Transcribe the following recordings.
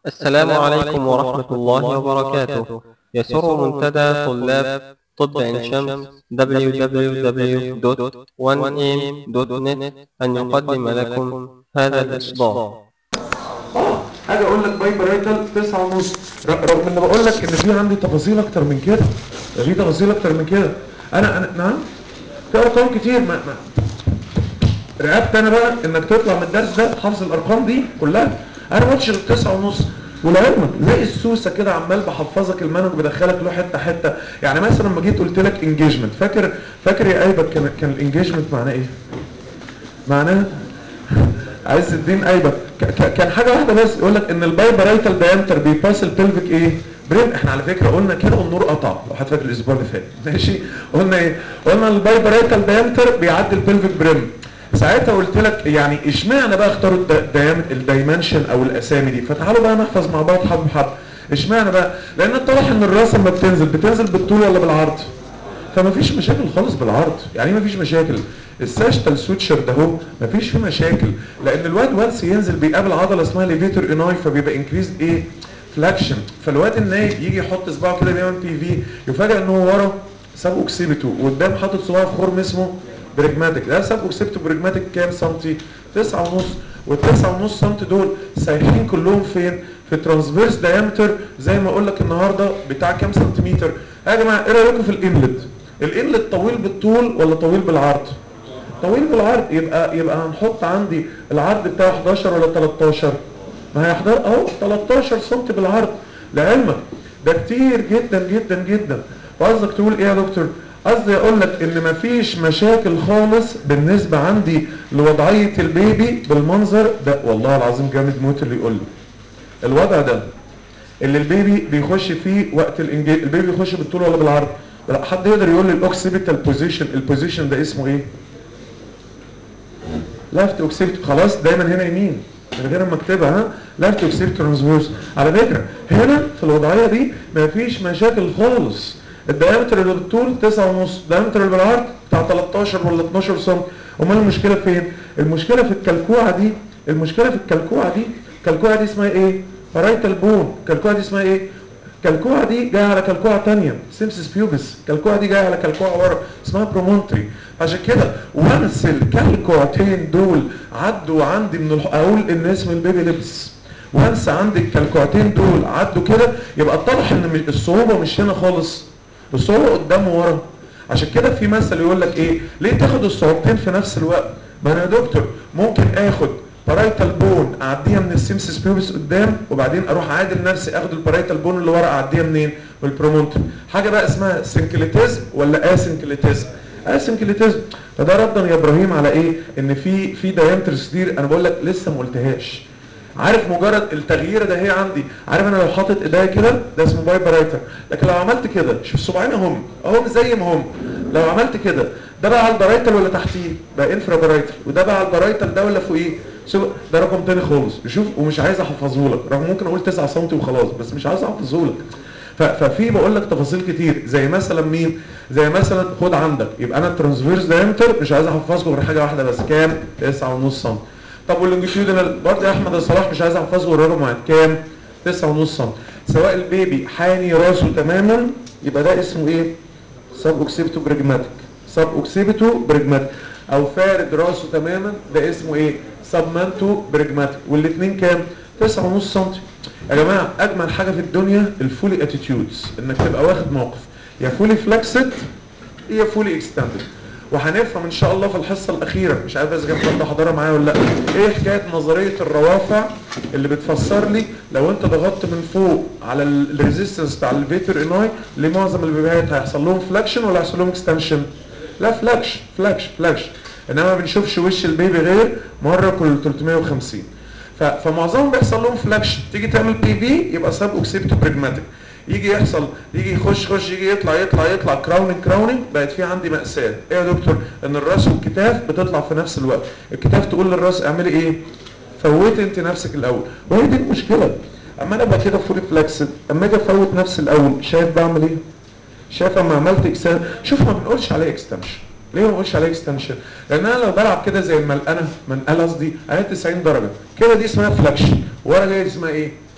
السلام عليكم ورحمة الله وبركاته يسر منتدى طلاب طب عين شمس www.1am.net أن يقدم لكم هذا الإصدار اه اجي اقول لك باي برايتال 9 ونص رغم ان بقول لك ان في عندي تفاصيل اكتر من كده في تفاصيل اكتر من كده انا انا نعم في ارقام كتير ما, ما رقبت انا بقى انك تطلع من الدرس ده حافظ الارقام دي كلها انا ما قلتش غير 9 ونص ولعلمك زي السوسه كده عمال بحفظك المنهج بدخلك له حته حته يعني مثلا لما جيت قلت لك انجيجمنت فاكر فاكر يا ايبك كان كان الانجيجمنت معناه ايه؟ معناه عز الدين ايبك كان حاجه واحده بس يقول لك ان البايبرايتال دايمتر بيباس البلفيك ايه برين احنا على فكره قلنا كده والنور قطع لو حد فاكر الاسبوع اللي فات ماشي قلنا ايه قلنا البايبرايتال دايمتر بيعدي البلفيك برين ساعتها قلت لك يعني اشمعنى بقى اختاروا الدايمنشن او الاسامي دي فتعالوا بقى نحفظ مع بعض حب حب اشمعنى بقى لان اتضح ان الراس لما بتنزل بتنزل بالطول ولا بالعرض فما فيش مشاكل خالص بالعرض يعني ما فيش مشاكل الساشتال سوتشر ده هو ما فيش فيه مشاكل لان الواد وانس ينزل بيقابل عضله اسمها ليفيتور اناي فبيبقى انكريز ايه فلاكشن فالواد النايم يجي يحط صباعه كده بيعمل بي في يفاجئ ان هو ورا ساب اوكسيبيتو وقدام حاطط صباعه في خرم اسمه بريجماتيك ده ساب اوكسيبيتو بريجماتيك كام سنتي 9 ونص والتسعة ونص سنتي دول سايحين كلهم فين في ترانسفيرس دايمتر زي ما اقول لك النهارده بتاع كام سنتيمتر يا جماعه ايه رايكم في الانلت الانلت طويل بالطول ولا طويل بالعرض طويل بالعرض يبقى يبقى هنحط عندي العرض بتاعه 11 ولا 13 ما هي 11 اهو 13 سم بالعرض لعلمك ده كتير جدا جدا جدا وقصدك تقول ايه يا دكتور قصدي اقول لك ان مفيش مشاكل خالص بالنسبه عندي لوضعيه البيبي بالمنظر ده والله العظيم جامد موت اللي يقول لي الوضع ده اللي البيبي بيخش فيه وقت الانجيل البيبي بيخش بالطول ولا بالعرض لا حد يقدر يقول لي الاوكسيبيتال بوزيشن البوزيشن ده اسمه ايه لفت اوكسيبت خلاص دايما هنا يمين من غير ما اكتبها ها لفت اوكسيبت ترانسفيرس على فكره هنا في الوضعيه دي مفيش مشاكل خالص الدايمتر اللي بالطول 9 ونص الدايمتر اللي بالعرض بتاع 13 ولا 12 سم امال المشكله فين المشكله في الكلكوعه دي المشكله في الكلكوعه دي الكلكوعه دي اسمها ايه فرايتال بون الكلكوعه دي اسمها ايه الكلكوعه دي جايه على كلكوعه ثانيه سيمسيس بيوبس الكلكوعه دي جايه على كلكوعه ورا اسمها برومونتري عشان كده وانس الكلكوعتين دول عدوا عندي من الح... اقول ان اسم البيبي لبس وانس عندي الكلكوعتين دول عدوا كده يبقى اتضح ان الصعوبه مش هنا خالص الصعوبه قدام ورا عشان كده في مثل يقول لك ايه ليه تاخد الصعوبتين في نفس الوقت ما انا يا دكتور ممكن اخد بارايتال بون اعديها من السيمسيس بيوبس قدام وبعدين اروح عادل نفسي اخد البارايتال بون اللي ورا اعديها منين من البرومونتر حاجه بقى اسمها سنكليتيزم ولا اسنكليتيزم اسنكليتيزم فده ردا يا ابراهيم على ايه ان في في دايمترز كتير انا بقول لك لسه ما قلتهاش عارف مجرد التغيير ده هي عندي عارف انا لو حاطط ايديا كده ده اسمه باي برايتر لكن لو عملت كده شوف صباعين اهم اهم زي ما هم لو عملت كده ده بقى على البرايتر ولا تحتيه بقى انفرا برايتر وده بقى على البرايتر ده ولا فوقيه ده رقم تاني خالص شوف ومش عايز احفظه لك رغم ممكن اقول 9 سم وخلاص بس مش عايز احفظه لك ففي بقول لك تفاصيل كتير زي مثلا مين زي مثلا خد عندك يبقى انا الترانسفيرس دايمتر مش عايز احفظكم غير حاجه واحده بس كام 9.5 سم طب واللونجيتيودنال برضه يا احمد صلاح مش عايز احفظه غير رقم واحد كام 9.5 سم سواء البيبي حاني راسه تماما يبقى ده اسمه ايه سب اوكسيبتو بريجماتيك سب اوكسيبتو بريجماتيك او فارد راسه تماما ده اسمه ايه سبمانتو بريجماتيك والاثنين كام 9.5 سم يا جماعه اجمل حاجه في الدنيا الفولي اتيتيودز انك تبقى واخد موقف يا فولي فلكسد يا فولي اكستندد وهنفهم ان شاء الله في الحصه الاخيره مش عارف اذا كان حد حضرها معايا ولا لا ايه حكايه نظريه الروافع اللي بتفسر لي لو انت ضغطت من فوق على الريزيستنس بتاع الفيتر اناي لمعظم البيبيهات هيحصل لهم فلاكشن ولا هيحصل لهم اكستنشن لا فلاكشن فلاكشن فلاكشن انما ما بنشوفش وش البيبي غير مره كل 350 فمعظمهم بيحصل لهم فلاكشن تيجي تعمل بي في يبقى سب اوكسيبتو بريجماتيك يجي يحصل يجي يخش خش يجي يطلع يطلع يطلع كراوننج كراوننج بقت في عندي مأساة ايه يا دكتور ان الراس والكتاف بتطلع في نفس الوقت الكتاف تقول للراس اعملي ايه فوتي انت نفسك الاول وهي دي المشكلة اما انا ابقى كده فولي فلكسد اما اجي افوت نفسي الاول شايف بعمل ايه شايف اما عملت اكسان شوف ما بنقولش عليه اكستنشن ليه ما بقولش عليه اكستنشن لان انا لو بلعب كده زي الملقنه منقله قصدي انا 90 درجه كده دي اسمها فلاكشن ورا جاي اسمها ايه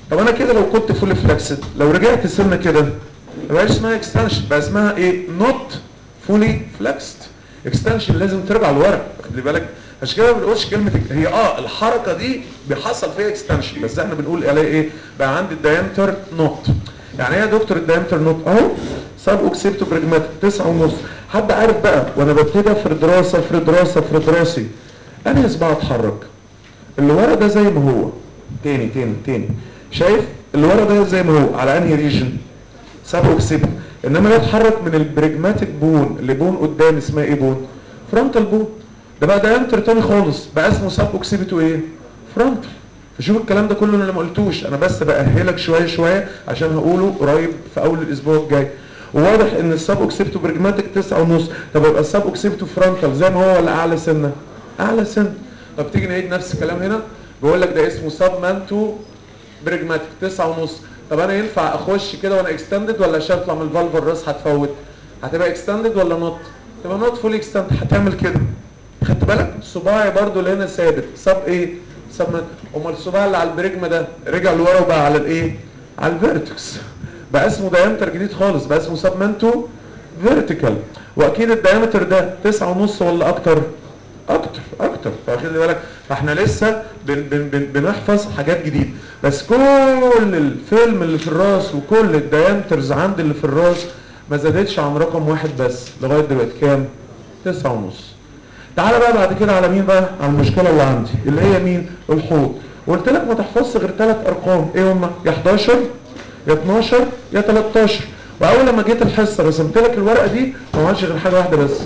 طب انا كده لو كنت فول فلكسد لو رجعت سنه كده ما بقاش اسمها اكستنشن بقى اسمها ايه نوت فولي فلكسد اكستنشن لازم ترجع لورا خلي بالك عشان كده ما بنقولش كلمه هي اه الحركه دي بيحصل فيها اكستنشن بس احنا بنقول عليها ايه بقى عندي الدايمتر نوت يعني ايه يا دكتور الدايمتر نوت اهو سب اوكسيبتو برجماتيك تسعة ونص حد عارف بقى وانا ببتدي في الدراسه في الدراسه في دراسي انا اصبع اتحرك اللي ورا ده زي ما هو تاني تاني تاني شايف اللي ورا ده زي ما هو على انهي ريجن سب اوكسيبتو انما يتحرك من البرجماتيك بون اللي بون قدام اسمها ايه بون فرونتال بون ده بقى دايمتر تاني خالص بقى اسمه سب اوكسيبتو ايه فرونتال فشوف الكلام ده كله انا ما قلتوش انا بس باهلك شويه شويه عشان هقوله قريب في اول الاسبوع الجاي وواضح ان السب اوكسيبتو برجماتيك تسعة ونص طب يبقى السب اوكسيبتو فرونتال زي ما هو ولا اعلى سنه اعلى سنه طب تيجي نعيد نفس الكلام هنا بقول لك ده اسمه سب مانتو برجماتيك تسعة ونص طب انا ينفع اخش كده وانا اكستندد ولا عشان اطلع من الفالف الراس هتفوت هتبقى اكستندد ولا نوت تبقى نوت فول اكستند هتعمل كده خدت بالك صباعي برضو اللي هنا ثابت سب ايه سب امال الصباع اللي على البرجمه ده رجع لورا وبقى على الايه على الفيرتكس بقى اسمه دايمتر جديد خالص بقى اسمه سب مانتو فيرتيكال واكيد الدايمتر ده تسعة ونص ولا اكتر اكتر اكتر فاخد بالك فاحنا لسه بن بن بن بنحفظ حاجات جديده بس كل الفيلم اللي في الراس وكل الدايمترز عندي اللي في الراس ما زادتش عن رقم واحد بس لغايه دلوقتي كام؟ تسعة ونص تعالى بقى بعد كده على مين بقى؟ على المشكله اللي عندي اللي هي مين؟ الحوض قلت لك ما تحفظش غير ثلاث ارقام ايه هم؟ يا 11 يا 12 يا 13 واول لما جيت الحصه رسمت لك الورقه دي ما عملتش غير حاجه واحده بس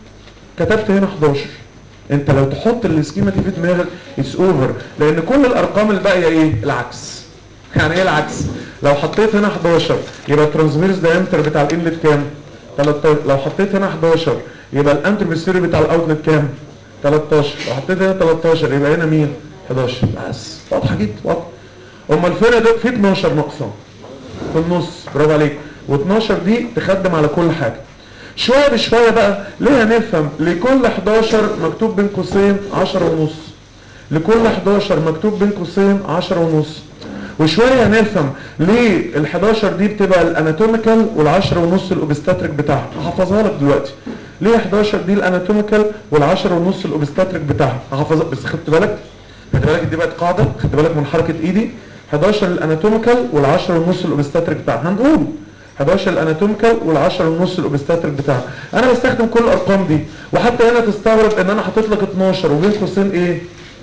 كتبت هنا 11 انت لو تحط السكيما دي في دماغك اتس اوفر لان كل الارقام الباقيه ايه العكس يعني ايه العكس لو حطيت هنا 11 يبقى الترانسفيرس دايمتر بتاع الانلت كام 13 لو حطيت هنا 11 يبقى الانترفيسيري بتاع الاوتلت كام 13 لو حطيت هنا 13 يبقى هنا مين 11 بس واضحه جدا واضحه امال فين ده في 12 ناقصه في النص برافو عليك و12 دي تخدم على كل حاجه شويه بشويه بقى ليه هنفهم لكل 11 مكتوب بين قوسين 10 ونص لكل 11 مكتوب بين قوسين 10 ونص وشويه هنفهم ليه ال 11 دي بتبقى الاناتوميكال وال10 ونص الاوبستاتريك بتاعها هحفظها لك دلوقتي ليه 11 دي الاناتوميكال وال10 ونص الاوبستاتريك بتاعها هحفظها بس خدت بالك خدت بالك دي بقت قاعده خدت بالك من حركه ايدي 11 الاناتوميكال وال10 ونص الاوبستاتريك بتاعها هنقول 11 الاناتوميكال وال10 ونص الاوبستاتريك بتاعها انا بستخدم كل الارقام دي وحتى هنا تستغرب ان انا حاطط لك 12 وبين قوسين ايه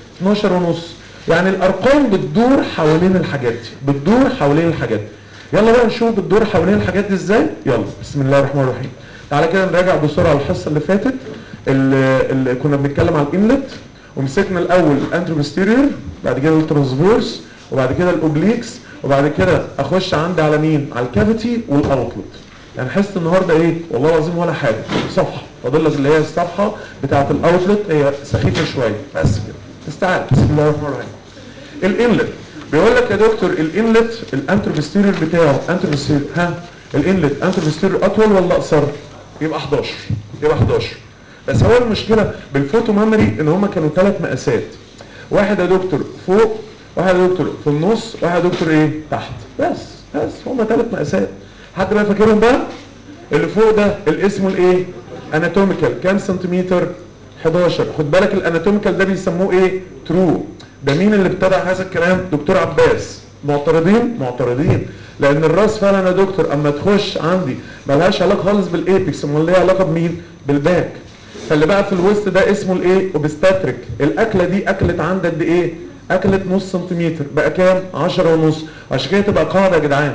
12 ونص يعني الارقام بتدور حوالين الحاجات دي بتدور حوالين الحاجات دي يلا بقى نشوف بتدور حوالين الحاجات دي ازاي يلا بسم الله الرحمن الرحيم تعالى كده نراجع بسرعه الحصه اللي فاتت اللي, اللي كنا بنتكلم على الانلت ومسكنا الاول الانتروبستيريور بعد كده الترانسفيرس وبعد كده الاوبليكس وبعد كده اخش عندي على مين على الكافيتي والاوتلت يعني حصه النهارده ايه والله العظيم ولا حاجه صفحه فاضل لك اللي هي الصفحه بتاعه الاوتلت هي سخيفه شويه بس كده استعان بسم الله الرحمن الرحيم الانلت بيقول لك يا دكتور الانلت الانتروبستيريور بتاعه انتروبستيريور ها الانلت انتروبستيريور اطول ولا اقصر يبقى 11 يبقى 11 بس هو المشكله بالفوتو ميموري ان هم كانوا ثلاث مقاسات واحد يا دكتور فوق واحد يا دكتور في النص واحد يا دكتور ايه تحت بس بس هم ثلاث مقاسات حد بقى فاكرهم بقى اللي فوق ده اللي اسمه الايه اناتوميكال كام سنتيمتر 11 خد بالك الاناتوميكال ده بيسموه ايه ترو ده مين اللي ابتدع هذا الكلام دكتور عباس معترضين معترضين لان الراس فعلا يا دكتور اما تخش عندي ملهاش علاقه خالص بالايبكس امال ليها علاقه بمين بالباك فاللي بقى في الوسط ده اسمه الايه اوبستاتريك الاكله دي اكلت عندك قد ايه اكلت نص سنتيمتر بقى كام 10 ونص عشان كده تبقى قاعده يا جدعان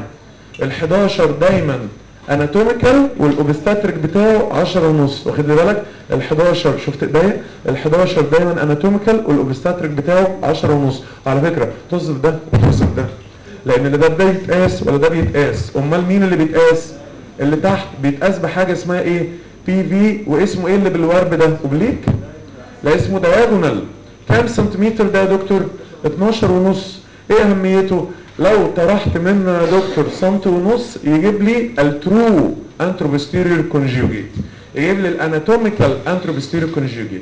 ال11 دايما اناتوميكال والاوبستاتريك بتاعه 10 ونص واخد بالك ال11 شفت ايديا ال11 دايما اناتوميكال والاوبستاتريك بتاعه 10 ونص وعلى فكره تصف ده وتصف ده لان ده ده بيتقاس ولا ده بيتقاس امال مين اللي بيتقاس اللي تحت بيتقاس بحاجه اسمها ايه بي في واسمه ايه اللي بالورب ده اوبليك لا اسمه دايجونال كام سنتيمتر ده يا دكتور 12 ونص ايه اهميته لو طرحت منه يا دكتور سنتي ونص يجيب لي الترو انتروبستيريور كونجيوجيت يجيب لي الاناتوميكال انتروبستيريور كونجيوجيت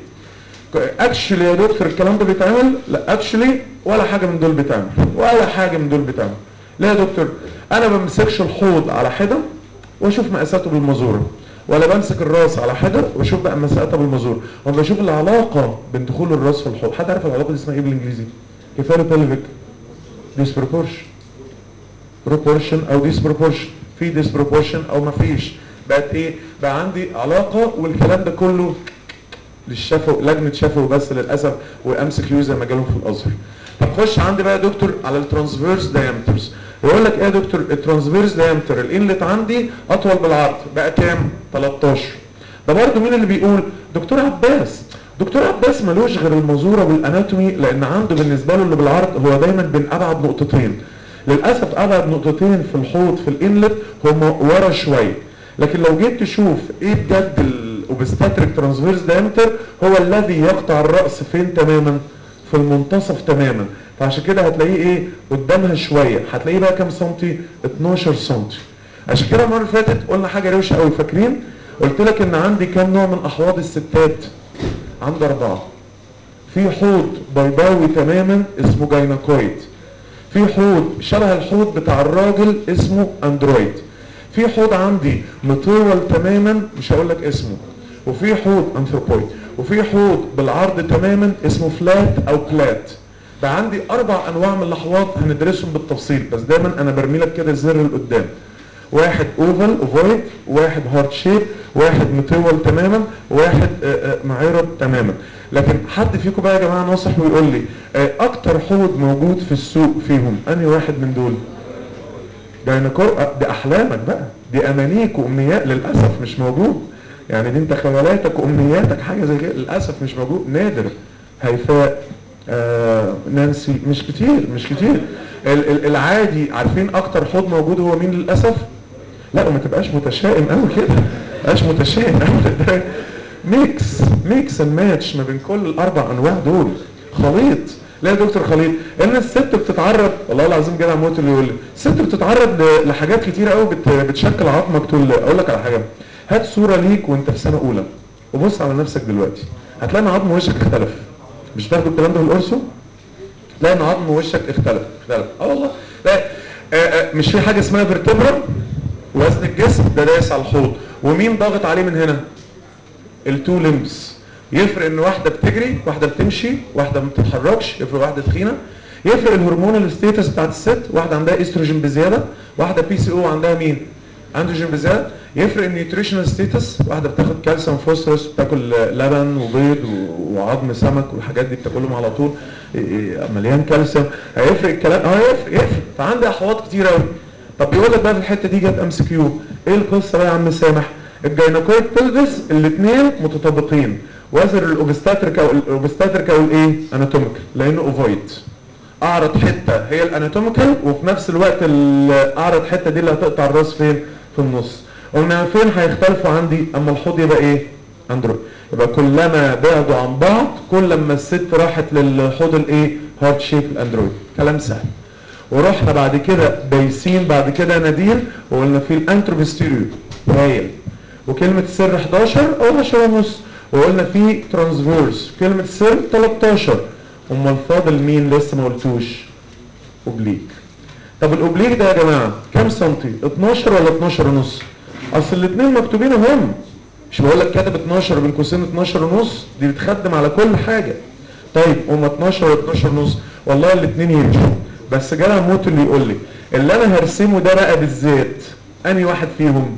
اكشلي يا دكتور الكلام ده بيتعمل لا اكشلي ولا حاجه من دول بيتعمل ولا حاجه من دول بيتعمل لا يا دكتور انا ما بمسكش الحوض على حده واشوف مقاساته بالمزوره ولا بمسك الراس على حده واشوف بقى مساقتها بالمزور ولا بشوف العلاقه بين دخول الراس في الحوض حد عارف العلاقه دي اسمها ايه بالانجليزي كفاله بلفيك ديسبروبورشن بروبورشن او ديسبروبورشن في ديسبروبورشن او ما فيش بقت ايه بقى عندي علاقه والكلام ده كله للشفو لجنه شفو بس للاسف وامسك يو زي ما جالهم في الازهر طب خش عندي بقى يا دكتور على الترانسفيرس دايمترز يقول لك ايه يا دكتور الترانسفيرس دايمتر الانلت عندي اطول بالعرض بقى كام 13 ده برضه مين اللي بيقول دكتور عباس دكتور عباس ملوش غير المزوره والاناتومي لان عنده بالنسبه له اللي بالعرض هو دايما بين ابعد نقطتين للاسف ابعد نقطتين في الحوض في الانلت هم ورا شويه لكن لو جيت تشوف ايه بجد الاوبستاتريك ترانسفيرس دايمتر هو الذي يقطع الراس فين تماما في المنتصف تماما فعشان كده هتلاقيه ايه قدامها شويه هتلاقيه بقى كام سنتي 12 سنتي عشان كده المره اللي فاتت قلنا حاجه روشه قوي فاكرين قلت لك ان عندي كام نوع من احواض الستات عندي اربعه في حوض بيضاوي تماما اسمه جايناكويد في حوض شبه الحوض بتاع الراجل اسمه اندرويد في حوض عندي مطول تماما مش هقول لك اسمه وفي حوض انثروبويد وفي حوض بالعرض تماما اسمه فلات او بلات بقى عندي اربع انواع من الاحواض هندرسهم بالتفصيل بس دايما انا برمي لك كده الزر لقدام واحد اوفال اوفويد واحد هارت شيب واحد مطول تماما واحد معرض تماما لكن حد فيكم بقى يا جماعه ناصح ويقول لي اكتر حوض موجود في السوق فيهم انهي واحد من دول جاينكو دي احلامك بقى دي امانيك وامنيات للاسف مش موجود يعني دي انت خيالاتك وامنياتك حاجه زي كده للاسف مش موجود نادر هيفاء آه نانسي مش كتير مش كتير ال ال العادي عارفين اكتر حوض موجود هو مين للاسف لا وما تبقاش متشائم قوي كده ما تبقاش متشائم قوي ميكس ميكس اند ماتش ما بين كل الاربع انواع دول خليط لا يا دكتور خليل ان الست بتتعرض والله العظيم جدع موت اللي يقول لي الست بتتعرض لحاجات كتيره قوي بت... بتشكل عظمك طول اقول لك على حاجه هات صوره ليك وانت في سنه اولى وبص على نفسك دلوقتي هتلاقي ان عظم وشك اختلف مش تاخدوا الكلام ده في القرصو تلاقي ان عظم وشك اختلف اختلف اه والله لا آه آه مش في حاجه اسمها فيرتبرا وزن الجسم ده دايس على الحوض ومين ضاغط عليه من هنا التو لمبس يفرق ان واحده بتجري واحده بتمشي واحده ما بتتحركش يفرق واحده تخينه يفرق الهرمونال ستيتس بتاعت الست واحده عندها استروجين بزياده واحده بي سي او عندها مين اندروجين بزياده يفرق النيوتريشنال ستيتس واحده بتاخد كالسيوم فوسفورس بتاكل لبن وبيض وعظم سمك والحاجات دي بتاكلهم على طول مليان كالسيوم هيفرق الكلام اه يفرق يفرق فعندي احواض كتير قوي طب بيقول لك بقى في الحته دي جت ام سي كيو ايه القصه بقى يا عم سامح الجاينكويد بلفس الاثنين متطابقين وزر الاوبستاتريك او الاوبستاتريك او الايه اناتوميكال لانه اوفويد اعرض حته هي الاناتوميكال وفي نفس الوقت اعرض حته دي اللي هتقطع الراس فين في النص قلنا فين هيختلفوا عندي اما الحوض يبقى ايه اندرويد يبقى كلما بعدوا عن بعض كل ما الست راحت للحوض الايه هارت شيب الاندرويد كلام سهل ورحنا بعد كده بايسين بعد كده نادير وقلنا في الانتروبستيريو هايل وكلمة السر 11 او 10 ونص وقلنا في ترانسفيرس كلمة السر 13 امال فاضل مين لسه ما قلتوش اوبليك طب الاوبليك ده يا جماعة كام سنتي 12 ولا 12 ونص اصل الاثنين مكتوبين هم مش بقول لك كاتب 12 بين قوسين 12 ونص دي بتخدم على كل حاجة طيب هم 12 ولا 12 ونص والله الاثنين يمشوا بس جالها موت اللي يقول لي اللي انا هرسمه ده بقى بالذات انهي واحد فيهم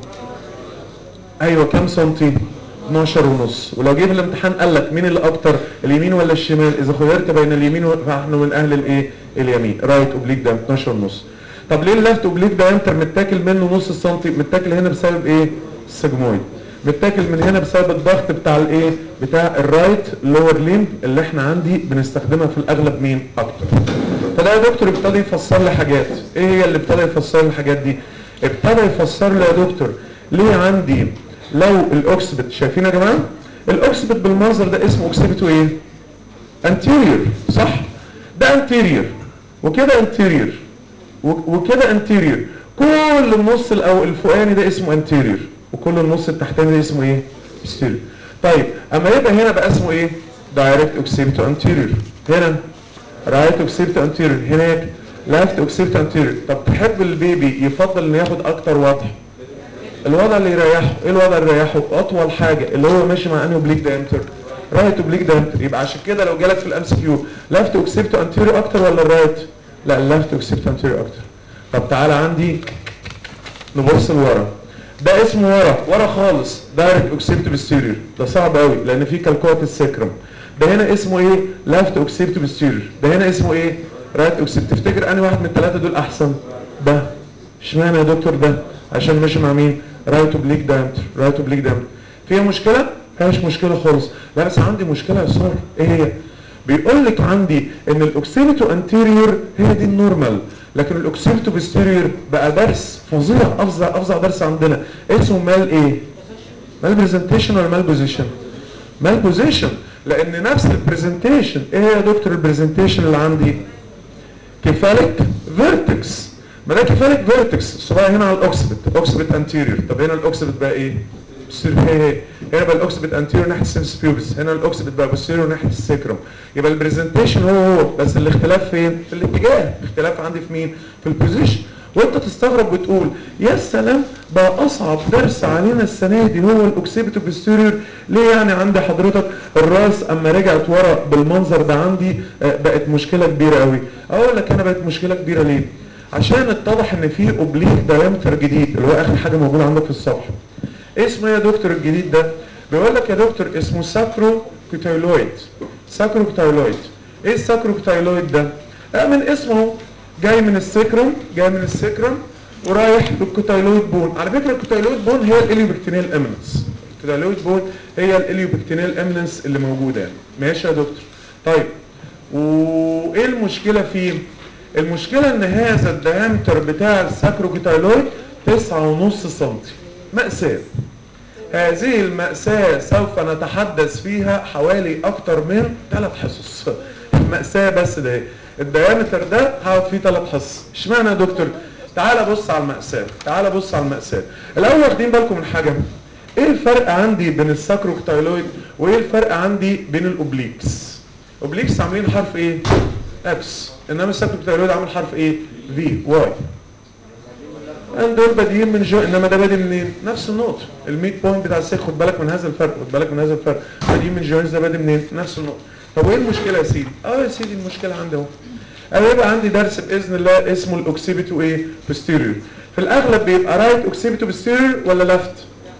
ايوه كام سنتي 12 ونص ولو جه في الامتحان قال لك مين اللي اكتر اليمين ولا الشمال اذا خيرت بين اليمين فاحنا من اهل الايه اليمين رايت اوبليك ده 12 ونص طب ليه اللفت اوبليك دايمتر متاكل منه نص سنتي متاكل هنا بسبب ايه السجمويد متاكل من هنا بسبب الضغط بتاع الايه بتاع الرايت لور لين اللي احنا عندي بنستخدمها في الاغلب مين اكتر فده يا دكتور ابتدى يفسر لي حاجات ايه هي اللي ابتدى يفسر لي الحاجات دي ابتدى يفسر لي يا دكتور ليه عندي لو الاوكسبت شايفين يا جماعه الاوكسبت بالمنظر ده اسمه اوكسبته ايه انتيريور صح ده انتيريور وكده انتيريور وكده انتيريور كل النص او الفوقاني ده اسمه انتيريور وكل النص التحتاني ده اسمه ايه posterior طيب اما يبقى هنا بقى اسمه ايه دايركت اوكسيبتو انتيريور هنا رايت اوكسيبتو انتيريور هناك لافت اوكسيبت انتيريور طب تحب البيبي يفضل انه ياخد اكتر وضع الوضع اللي يريحه ايه الوضع اللي يريحه اطول حاجه اللي هو ماشي مع انه بليك دايمتر رايت وبليك دايمتر يبقى عشان كده لو جالك في الام سي كيو لافت اوكسيبت انتيريور اكتر ولا الرايت لا اللافت اوكسيبت انتيريور اكتر طب تعالى عندي نبص لورا ده اسمه ورا ورا خالص دايركت اوكسيبت بستيريور ده صعب قوي لان فيه كالكوات السكرم ده هنا اسمه ايه لافت اوكسيبت بستيريور ده هنا اسمه ايه رايت اوكسيبت تفتكر انهي واحد من الثلاثه دول احسن ده اشمعنى يا دكتور ده عشان ماشي مع مين رايت اوبليك دايمتر رايت اوبليك دايمتر فيها مشكله مفيهاش مشكله خالص لا بس عندي مشكله يا ساره ايه هي بيقول لك عندي ان الاوكسيبيتو انتيريور هي دي النورمال لكن الاوكسيبيتو بوستيريور بقى درس فظيع افظع افظع درس عندنا اسمه مال ايه مال برزنتيشن ولا مال بوزيشن مال بوزيشن لان نفس البرزنتيشن ايه هي يا دكتور البرزنتيشن اللي عندي كيفاليك فيرتكس ما ده كيفاليك فيرتكس الصباع هنا على الاوكسبت اوكسبت انتيريور طب هنا الاوكسبت بقى ايه بوستيريور هي هي هنا بقى الاوكسبت انتيريور ناحيه السيمس بيوبس هنا الاوكسبت بقى بوستيريور ناحيه السكرم يبقى البرزنتيشن هو هو بس الاختلاف فين في الاتجاه الاختلاف عندي في مين في البوزيشن وانت تستغرب وتقول يا سلام بقى اصعب درس علينا السنه دي هو الاوكسيبيتو بوستيريور ليه يعني عندي حضرتك الراس اما رجعت ورا بالمنظر ده عندي آه، بقت مشكله كبيره قوي اقول لك انا بقت مشكله كبيره ليه عشان اتضح ان في اوبليك دايمتر جديد اللي هو اخر حاجه موجوده عندك في الصفحه اسمه ايه يا دكتور الجديد ده بيقول لك يا دكتور اسمه ساكرو كوتايلويد ساكرو كوتايلويد ايه الساكرو كوتايلويد ده آه من اسمه جاي من السكرم جاي من السكرم ورايح للكوتايلويد بون على فكره الكوتايلويد بون هي الاليوبكتينيال امنس الكوتايلويد بون هي الاليوبكتينيال امنس اللي موجوده يعني ماشي يا دكتور طيب وايه المشكله فيه المشكله ان هذا الديامتر بتاع الساكروكوتايلويد 9.5 سم مأساة هذه المأساة سوف نتحدث فيها حوالي أكتر من ثلاث حصص المأساة بس ده الديامتر ده هقعد فيه ثلاث حصص اشمعنى يا دكتور تعال بص على المأساة تعال بص على المأساة الأول واخدين بالكم من حاجة ايه الفرق عندي بين الساكروكتايلويد وايه الفرق عندي بين الاوبليكس اوبليكس عاملين حرف ايه اكس انما الساكروكتايلويد عامل حرف ايه في واي ان دول بادئين من جو انما ده بادئ منين نفس النقطه الميد بوينت بتاع السيخ خد بالك من هذا الفرق خد بالك من هذا الفرق بادئين من جوينز ده بادئ منين نفس النقطه طب وايه المشكله يا سيدي اه يا سيدي المشكله عندي اهو انا يبقى عندي درس باذن الله اسمه الاوكسيبيتو ايه بوستيريور في الاغلب بيبقى رايت اوكسيبيتو بوستيريور ولا لفت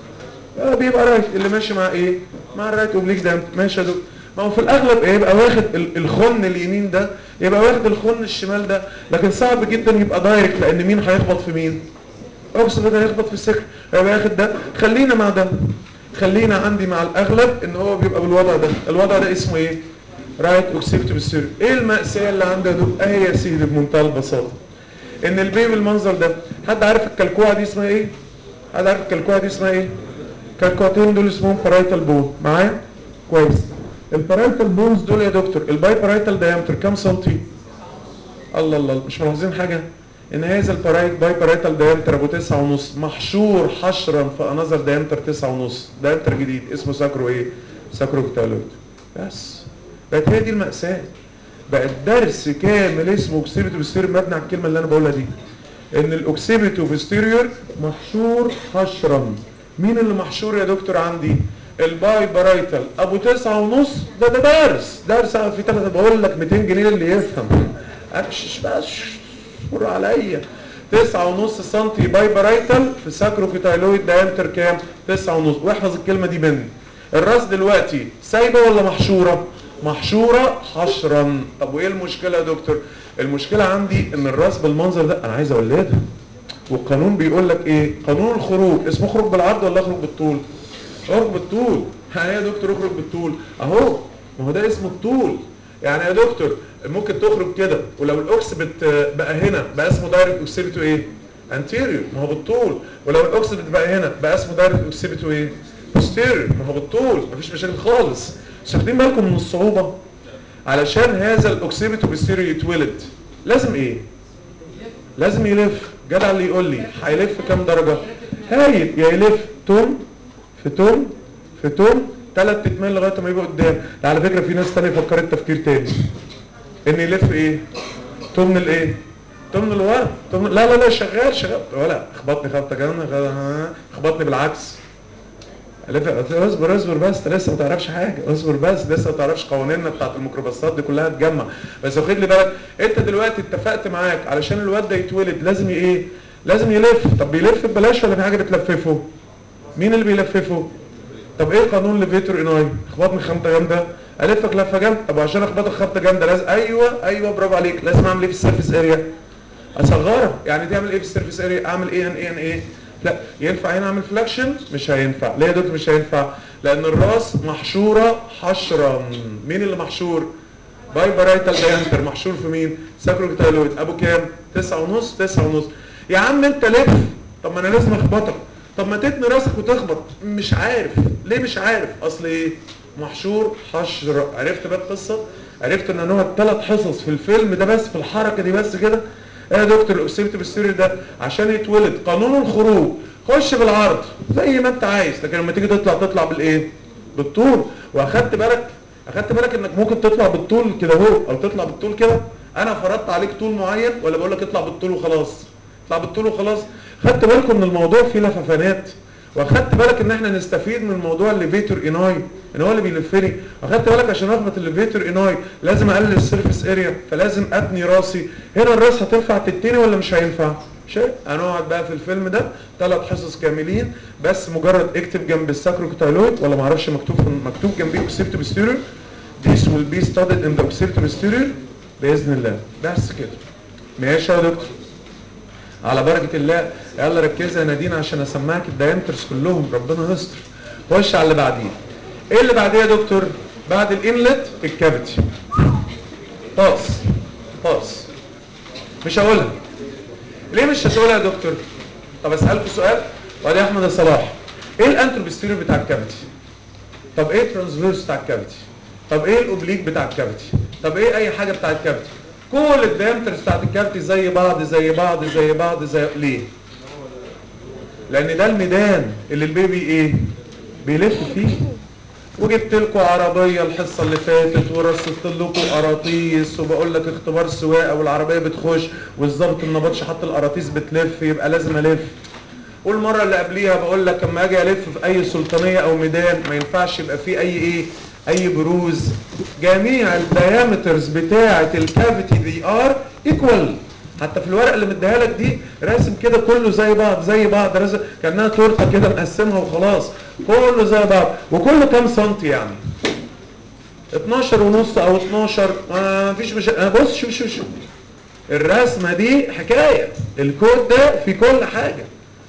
اه بيبقى رايت اللي ماشي مع ايه مع الرايت اوبليك ده ماشي يا دكتور ما هو في الاغلب يبقى واخد ال- الخن اليمين ده يبقى واخد الخن الشمال ده لكن صعب جدا يبقى دايركت لان مين هيخبط في مين اوكسيد هيخبط في السكر هيبقى ياخد ده خلينا مع ده خلينا عندي مع الاغلب ان هو بيبقى بالوضع ده الوضع ده اسمه ايه رايت اوكسيبت بالسير ايه المأساة اللي عندها دول اهي يا سيدي بمنتهى البساطة ان البيبي المنظر ده حد عارف الكلكوعة دي اسمها ايه حد عارف الكلكوعة دي اسمها ايه كالكوعتين دول اسمهم بارايتال بون معايا كويس البارايتال بونز دول يا دكتور الباي بارايتال دايمتر كام سنتي الله الله مش ملاحظين حاجة ان هذا البارايت باي بارايتال دايمتر ابو تسعة ونص محشور حشرا في انذر دايمتر تسعة ونص دايمتر جديد اسمه ساكرو ايه ساكرو كتالويد بس بقت هي دي المأساة بقت درس كامل اسمه اوكسيبيتو بستيريور مبني على الكلمة اللي انا بقولها دي ان الاوكسيبيتو بستيريور محشور حشرا مين اللي محشور يا دكتور عندي الباي بارايتال ابو تسعة ونص ده ده درس درس في ثلاثة بقول لك 200 جنيه اللي يفهم امشش بس مر عليا تسعة ونص سنتي باي بارايتال في ساكروكيتايلويد دايمتر كام تسعة ونص واحفظ الكلمة دي مني الراس دلوقتي سايبة ولا محشورة محشورة حشرا طب وايه المشكلة يا دكتور المشكلة عندي ان الراس بالمنظر ده انا عايز اولدها والقانون بيقول لك ايه قانون الخروج اسمه خروج بالعرض ولا اخرج بالطول اخرج بالطول ها يا دكتور اخرج بالطول اهو ما هو ده اسمه الطول يعني يا دكتور ممكن تخرج كده ولو الاوكسبت بقى هنا بقى اسمه دايركت اوكسيبيتو ايه انتيريور ما هو بالطول ولو الاوكسبت بقى هنا بقى اسمه دايركت اوكسيبيتو ايه بوستيريور ما هو بالطول مفيش مشاكل خالص بس واخدين بالكم من الصعوبه علشان هذا الاوكسيبيتو بوستيريور يتولد لازم ايه لازم يلف جدع اللي يقول لي هيلف كام درجه هايل يا يلف توم في توم في توم ثلاث اتمال لغايه ما يبقى قدام ده على فكره في ناس تانية فكرت تفكير تاني ان يلف ايه تومن الايه تمن لورا تمن لا لا لا شغال شغال ولا خبطني خبطه جامده خبطني بالعكس الف اصبر اصبر بس انت لسه ما تعرفش حاجه اصبر بس لسه ما تعرفش قوانيننا بتاعت الميكروباصات دي كلها تجمع بس واخد لي بالك انت دلوقتي اتفقت معاك علشان الواد ده يتولد لازم ايه لازم يلف طب بيلف ببلاش ولا في حاجه بتلففه مين اللي بيلففه طب ايه قانون ليفيتور اناي خبطني خبطه جامده الفك لفه جامده طب عشان اخبطك خبطه جامده لازم ايوه ايوه برافو عليك لازم اعمل ايه في السيرفيس اريا اصغرها يعني تعمل ايه في السيرفيس اريا اعمل ايه ان ايه ان ايه لا ينفع هنا اعمل فلاكشن مش هينفع ليه يا دكتور مش هينفع لان الراس محشوره حشرا مين اللي محشور باي بارايتال دايمتر محشور في مين ساكروكتايلويد ابو كام تسعة ونص تسعة ونص يا عم انت لف طب ما انا لازم اخبطك طب ما تتني راسك وتخبط مش عارف ليه مش عارف اصل ايه محشور حشر عرفت بقى القصه عرفت ان هو ثلاث حصص في الفيلم ده بس في الحركه دي بس كده ايه يا دكتور الاوسيبت بالسيري ده عشان يتولد قانون الخروج خش بالعرض زي ما انت عايز لكن لما تيجي تطلع تطلع بالايه بالطول واخدت بالك اخدت بالك انك ممكن تطلع بالطول كده اهو او تطلع بالطول كده انا فرضت عليك طول معين ولا بقول لك اطلع بالطول وخلاص اطلع بالطول وخلاص خدت بالكم من الموضوع فيه لففانات واخدت بالك ان احنا نستفيد من موضوع الليفيتور اناي ان هو اللي بيلفني واخدت بالك عشان اخبط الليفيتور اناي لازم اقلل السيرفيس اريا فلازم اتني راسي هنا الراس هتنفع تتني ولا مش هينفع شيء هنقعد بقى في الفيلم ده ثلاث حصص كاملين بس مجرد اكتب جنب الساكروكتايلويد ولا معرفش مكتوب مكتوب جنبيه اوكسيبت بستيريور this will be studied in the occipital posterior باذن الله بس كده ماشي يا دكتور على بركه الله يلا ركزي يا نادين عشان اسمعك الدايمترز كلهم ربنا يستر خش على اللي بعديه ايه اللي بعديه يا دكتور بعد الانلت الكافيتي باص باص مش هقولها ليه مش هتقولها يا دكتور طب اسالكوا سؤال وادي احمد الصلاح ايه الانتروبستيريور بتاع الكافيتي طب ايه الترانسفيرس بتاع الكافيتي طب ايه الاوبليك بتاع الكافيتي طب ايه اي حاجه بتاع الكافيتي كل الدايمترز بتاعت الكافيتي زي بعض زي بعض زي بعض زي ليه لان ده الميدان اللي البيبي ايه بيلف فيه وجبت لكم عربيه الحصه اللي فاتت ورصدت لكم قراطيس وبقول لك اختبار سواقه والعربيه بتخش والظابط النبطش حط القراطيس بتلف يبقى لازم الف والمره اللي قبليها بقول لك اما اجي الف في اي سلطانيه او ميدان ما ينفعش يبقى فيه اي ايه اي بروز جميع الديامترز بتاعه الكافيتي دي ار ايكوال حتى في الورقه اللي مديها لك دي راسم كده كله زي بعض زي بعض راسم كانها تورته كده مقسمها وخلاص كله زي بعض وكله كام سنتي يعني 12 ونص او 12 ما فيش مش بص شوف شوف شوف الرسمه دي حكايه الكود ده في كل حاجه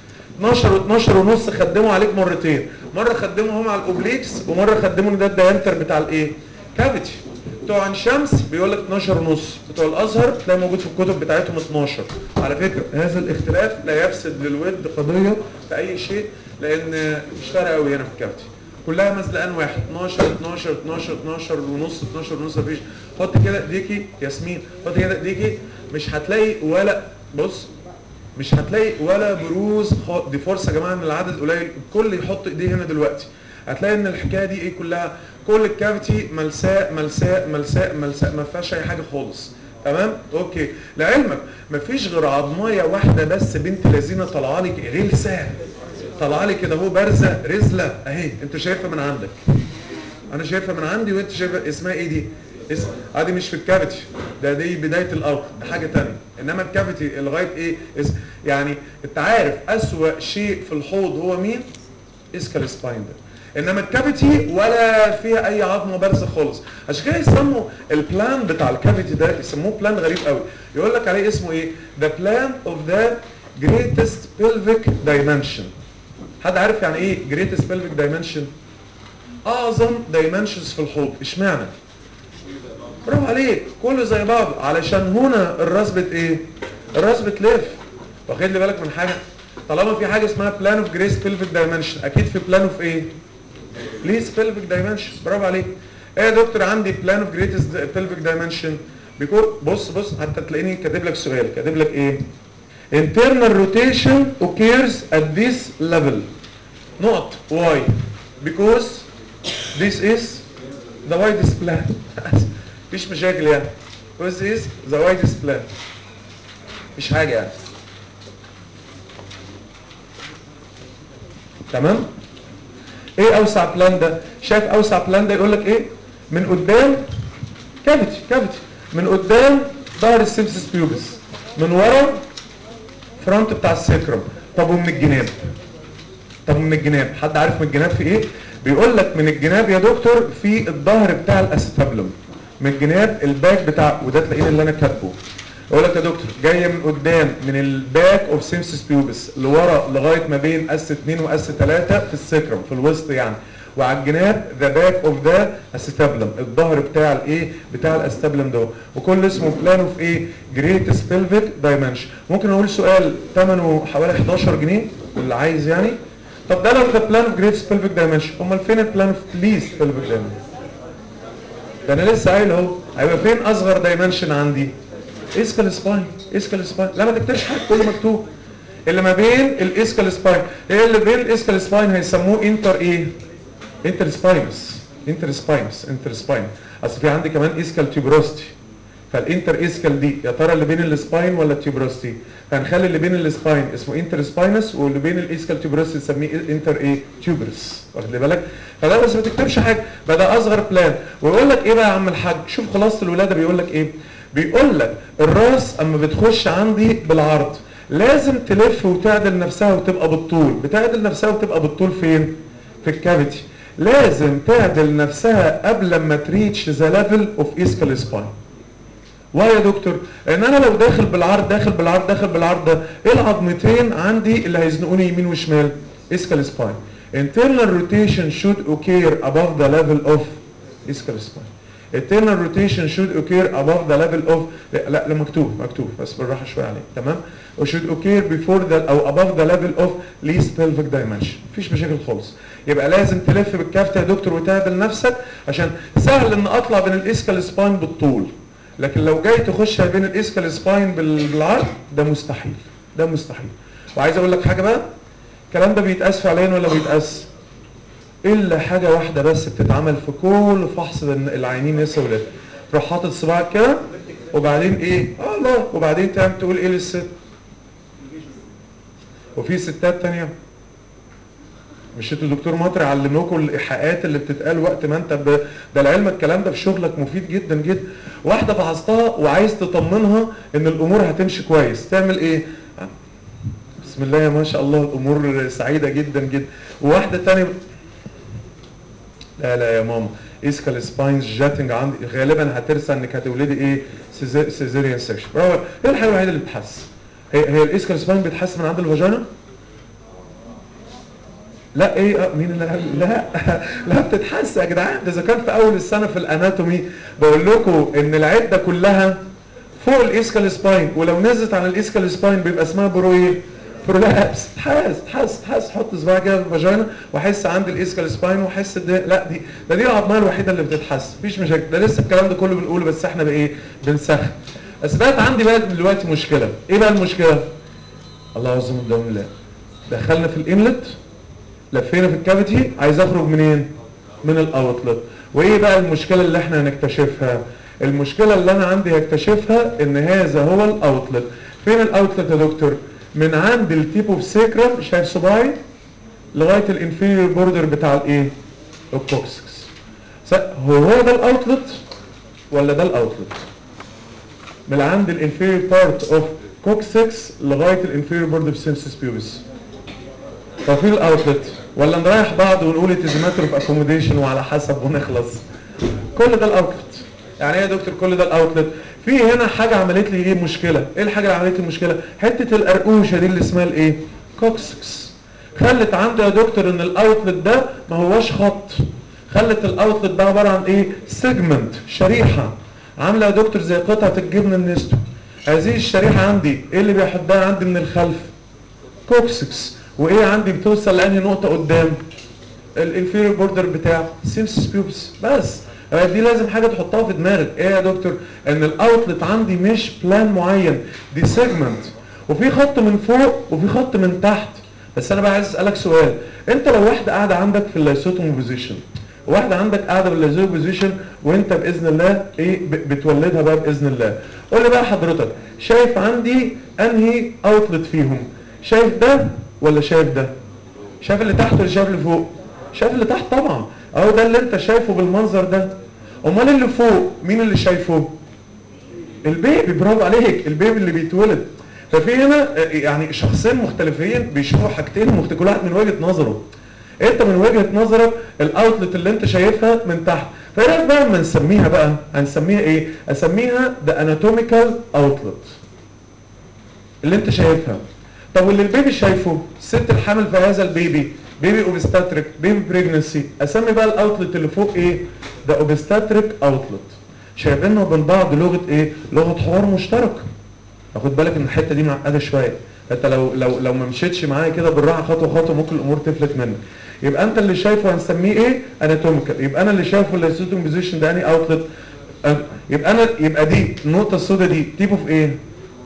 12 و12 ونص خدموا عليك مرتين مره خدموا هم على الاوبليكس ومره خدموا ده الدايمتر بتاع الايه كافيتي بتوع عين شمس بيقول لك 12 ونص بتوع الازهر تلاقي موجود في الكتب بتاعتهم 12 على فكره هذا الاختلاف لا يفسد للود قضيه في اي شيء لان مش فارقه قوي هنا في الكافيتي كلها مزلقان واحد 12 12 12 12 ونص 12 ونص مفيش حط كده ايديكي ياسمين حط كده ايديكي مش هتلاقي ولا بص مش هتلاقي ولا بروز خ... دي فرصه يا جماعه ان العدد قليل الكل يحط ايديه هنا دلوقتي هتلاقي ان الحكايه دي ايه كلها كل الكافيتي ملساء ملساء ملساء ملساء ما فيهاش اي حاجه خالص تمام اوكي لعلمك مفيش غير عظمايه واحده بس بنت لذينه طالعه لك غلسه طالعه لي كده اهو بارزه رزله اهي انت شايفها من عندك انا شايفها من عندي وانت شايفها اسمها ايه دي اسم ادي مش في الكافيتي ده دي بدايه الارض ده حاجه ثانيه انما الكافيتي لغايه ايه اسم يعني انت عارف اسوا شيء في الحوض هو مين اسكال سبايندر انما الكافيتي ولا فيها اي عظمه بارزه خالص عشان كده يسموا البلان بتاع الكافيتي ده يسموه بلان غريب قوي يقول لك عليه اسمه ايه ذا بلان اوف ذا greatest pelvic dimension حد عارف يعني ايه greatest pelvic dimension اعظم dimensions في الحوض اشمعنى برافو عليك كله زي بعض علشان هنا الراس بت ايه الراس بتلف واخد لي بالك من حاجه طالما في حاجه اسمها بلان اوف جريس بيلفيك دايمنشن اكيد في بلان اوف ايه ليس بيلفيك دايمنشن برافو عليك ايه يا دكتور عندي بلان اوف جريتست بيلفيك دايمنشن بيكون بص بص حتى تلاقيني كاتب لك سؤال كاتب لك ايه internal rotation occurs at this level نقط why because this is the widest plan مفيش مشاكل يعني this is the widest plan مش حاجه يعني تمام ايه اوسع بلان ده شايف اوسع بلان ده يقول لك ايه من قدام كافيتي كافيتي من قدام ظهر السيمسس بيوبس من ورا فرونت بتاع السكرم طب ومن الجناب طب ومن الجناب حد عارف من الجناب في ايه بيقول لك من الجناب يا دكتور في الظهر بتاع الاستابلم من الجناب الباك بتاع وده تلاقيه اللي انا كاتبه يقول لك يا دكتور جايه من قدام من الباك اوف سيمسس بيوبس لورا لغايه ما بين اس 2 واس 3 في السكرم في الوسط يعني وعلى الجناب ذا باك اوف ذا استابلم الظهر بتاع الايه بتاع الاستابلم ده وكل اسمه بلان اوف ايه جريتس بيلفيك دايمنشن ممكن اقول سؤال ثمنه حوالي 11 جنيه واللي عايز يعني طب ده لو كان بلان اوف جريتس بيلفيك دايمنشن امال فين البلان اوف ليست بيلفيك دايمنشن ده انا لسه قايل اهو هيبقى فين اصغر دايمنشن عندي اسكال سباين اسكال سباين لا ما تكتبش حاجه كله مكتوب اللي ما بين الاسكال سباين ايه اللي بين الاسكال سباين هيسموه انتر ايه انتر سباينس انتر سباينس انتر سباين اصل في عندي كمان اسكال تيوبروستي فالانتر اسكال دي يا ترى اللي بين السباين ولا التيوبروستي فهنخلي اللي بين السباين اسمه انتر سباينس واللي بين الاسكال تيوبروستي نسميه انتر ايه تيوبرس واخد بالك فده بس ما تكتبش حاجه بقى ده اصغر بلان ويقول لك ايه بقى يا عم الحاج شوف خلاصه الولاده بيقول لك ايه بيقول لك الراس اما بتخش عندي بالعرض لازم تلف وتعدل نفسها وتبقى بالطول بتعدل نفسها وتبقى بالطول فين في الكافيتي لازم تعدل نفسها قبل ما تريتش ذا ليفل اوف اسكال سباين واي يا دكتور ان انا لو داخل بالعرض داخل بالعرض داخل بالعرض ده ايه العظمتين عندي اللي هيزنقوني يمين وشمال اسكال سباين internal rotation should occur above the level of ischial spine internal rotation should occur above the level of لا لا مكتوب مكتوب بس بالراحه شويه عليه تمام should occur before the او above the level of least pelvic dimension مفيش مشاكل خالص يبقى لازم تلف بالكافته يا دكتور وتعدل نفسك عشان سهل ان اطلع بين الاسكال سباين بالطول لكن لو جاي تخش بين الاسكال سباين بالعرض ده مستحيل ده مستحيل وعايز اقول لك حاجه بقى الكلام ده بيتقاس فعليا ولا بيتقاس الا حاجه واحده بس بتتعمل في كل فحص العينين لسه ولاد تروح حاطط صباعك كده وبعدين ايه اه لا وبعدين تعمل تقول ايه للست وفي ستات تانية مش انتوا دكتور مطر علموكم الايحاءات اللي بتتقال وقت ما انت ب... ده العلم الكلام ده في شغلك مفيد جدا جدا واحده فحصتها وعايز تطمنها ان الامور هتمشي كويس تعمل ايه بسم الله يا ما شاء الله الامور سعيده جدا جدا وواحده تانية لا لا يا ماما اسكال سباينز جاتنج عندي غالبا هترسى انك هتولدي ايه سيزيريان سيكشن هي الحاجه الوحيده اللي بتحس هي هي الاسكال سباين بيتحس من عند الفاجينا لا ايه آه مين اللي قال لا لا بتتحس يا جدعان ده اذا كان في اول السنه في الاناتومي بقول لكم ان العده كلها فوق الاسكال سباين ولو نزلت عن الاسكال سباين بيبقى اسمها برو ايه برولابس تحس تحس تحس حط صباعك كده في الفاجينا واحس عند الاسكال سباين واحس ده لا دي ده دي العظمه الوحيده اللي بتتحس مفيش مشاكل ده لسه الكلام ده كله بنقوله بس احنا بايه بنسخن بس بقت عندي بقى دلوقتي مشكله ايه بقى المشكله الله يعظم قدام الله دخلنا في الانلت لفينا في الكافيتي عايز اخرج منين من الاوتلت وايه بقى المشكله اللي احنا هنكتشفها المشكله اللي انا عندي هكتشفها ان هذا هو الاوتلت فين الاوتلت يا دكتور من عند التيب اوف سيكرم شايف صباعي لغايه الانفيريور بوردر بتاع الايه الكوكسكس هو هو ده الاوتلت ولا ده الاوتلت من عند الانفيريور بارت اوف كوكسكس لغايه الانفيريور بوردر سيمسس بيوبس هو فين الاوتلت ولا نريح بعض ونقول ات از ماتر اوف اكوموديشن وعلى حسب ونخلص كل ده الاوتلت يعني ايه يا دكتور كل ده الاوتلت في هنا حاجه عملت لي ايه مشكله ايه الحاجه اللي عملت لي مشكله حته القرقوشه دي اللي اسمها الايه كوكسكس خلت عنده يا دكتور ان الاوتلت ده ما هواش خط خلت الاوتلت ده عباره عن ايه سيجمنت شريحه عامله يا دكتور زي قطعه الجبن النستو هذه الشريحه عندي ايه اللي بيحطها عندي من الخلف كوكسكس وايه عندي بتوصل لانهي نقطه قدام الانفيريور بوردر بتاع سيمسس بيوبس بس دي لازم حاجه تحطها في دماغك ايه يا دكتور ان الاوتلت عندي مش بلان معين دي سيجمنت وفي خط من فوق وفي خط من تحت بس انا بقى عايز اسالك سؤال انت لو واحده قاعده عندك في اللايسوتوم بوزيشن واحده عندك قاعده باللازوي بوزيشن وانت باذن الله ايه ب- بتولدها بقى باذن الله قول لي بقى حضرتك شايف عندي انهي اوتلت فيهم شايف ده ولا شايف ده شايف اللي تحت ولا شايف اللي فوق شايف اللي تحت طبعا اهو ده اللي انت شايفه بالمنظر ده امال اللي فوق مين اللي شايفه البيبي برافو عليك البيبي اللي بيتولد ففي هنا آه، يعني شخصين مختلفين بيشوفوا حاجتين مخت... كل واحد من وجهه نظره انت من وجهه نظرك الاوتلت اللي انت شايفها من تحت فايه رايك بقى لما نسميها بقى هنسميها ايه اسميها ذا اناتوميكال اوتلت اللي انت شايفها طب واللي البيبي شايفه الست الحامل في هذا البيبي بيبي اوبستاتريك بيبي بريجنسي اسمي بقى الاوتلت اللي فوق ايه ده اوبستاتريك اوتلت شايفينه وبين بعض لغه ايه لغه حوار مشترك خد بالك ان الحته دي معقده شويه انت لو لو لو ما مشيتش معايا كده بالراحه خطوه خطوه ممكن الامور تفلت منك يبقى انت اللي شايفه هنسميه ايه اناتوميكال يبقى انا اللي شايفه اللي سيتنج بوزيشن ده اني اوتلت يبقى انا يبقى دي النقطه السوداء دي تيب اوف ايه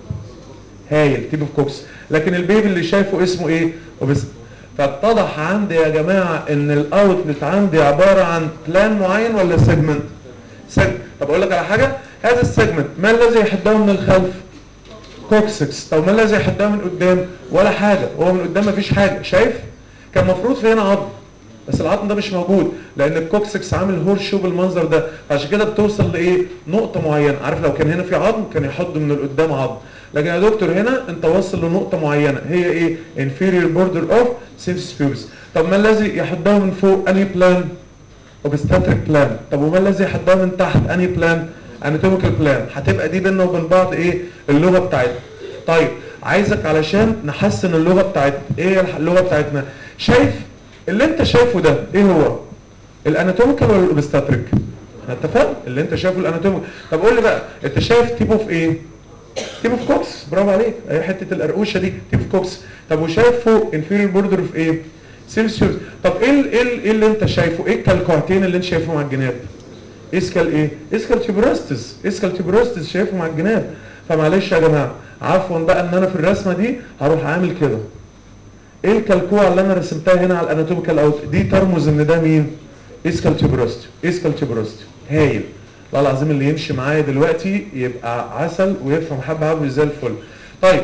هايل تيب اوف كوكس لكن البيبي اللي شايفه اسمه ايه وبس فاتضح عندي يا جماعه ان الاوتلت عندي عباره عن بلان معين ولا سيجمنت سيجمنت طب اقول لك على حاجه هذا السيجمنت ما الذي يحده من الخلف كوكسكس طب ما الذي يحدها من قدام ولا حاجه هو من قدام مفيش حاجه شايف كان المفروض في هنا عظم بس العظم ده مش موجود لان الكوكسكس عامل هور شو بالمنظر ده عشان كده بتوصل لايه نقطه معينه عارف لو كان هنا في عظم كان يحط من القدام عظم لكن يا دكتور هنا انت واصل لنقطه معينه هي ايه inferior border of symphysis pubis طب ما الذي يحدها من فوق انهي بلان اوبستاتريك بلان طب وما الذي يحدها من تحت انهي بلان اناتوميكال بلان هتبقى دي بيننا وبين بعض ايه اللغه بتاعتنا طيب عايزك علشان نحسن اللغه بتاعتنا ايه الح- اللغه بتاعتنا شايف اللي انت شايفه ده ايه هو الاناتوميكال ولا الاوبستاتريك احنا اتفقنا اللي انت شايفه الاناتوميكال طب قول لي بقى انت شايف تيب اوف ايه تيب اوف كوكس برافو عليك اهي حته القرقوشه دي تيب اوف كوكس طب وشايف فوق انفيريور بوردر اوف ايه سيلسيوس طب ايه ال- ايه ال- ايه اللي انت شايفه ايه الكالكوعتين اللي انت شايفهم على الجناب اسكال ايه اسكال تيوبراستس اسكال تيوبراستس شايفه مع الجناب فمعلش يا جماعه عفوا بقى ان انا في الرسمه دي هروح عامل كده ايه الكالكوع اللي انا رسمتها هنا على الاناتوميكال اوت دي ترمز ان ده مين اسكال تيوبراستي اسكال تيوبراستي هايل والله العظيم اللي يمشي معايا دلوقتي يبقى عسل ويفهم حبه حبه زي الفل طيب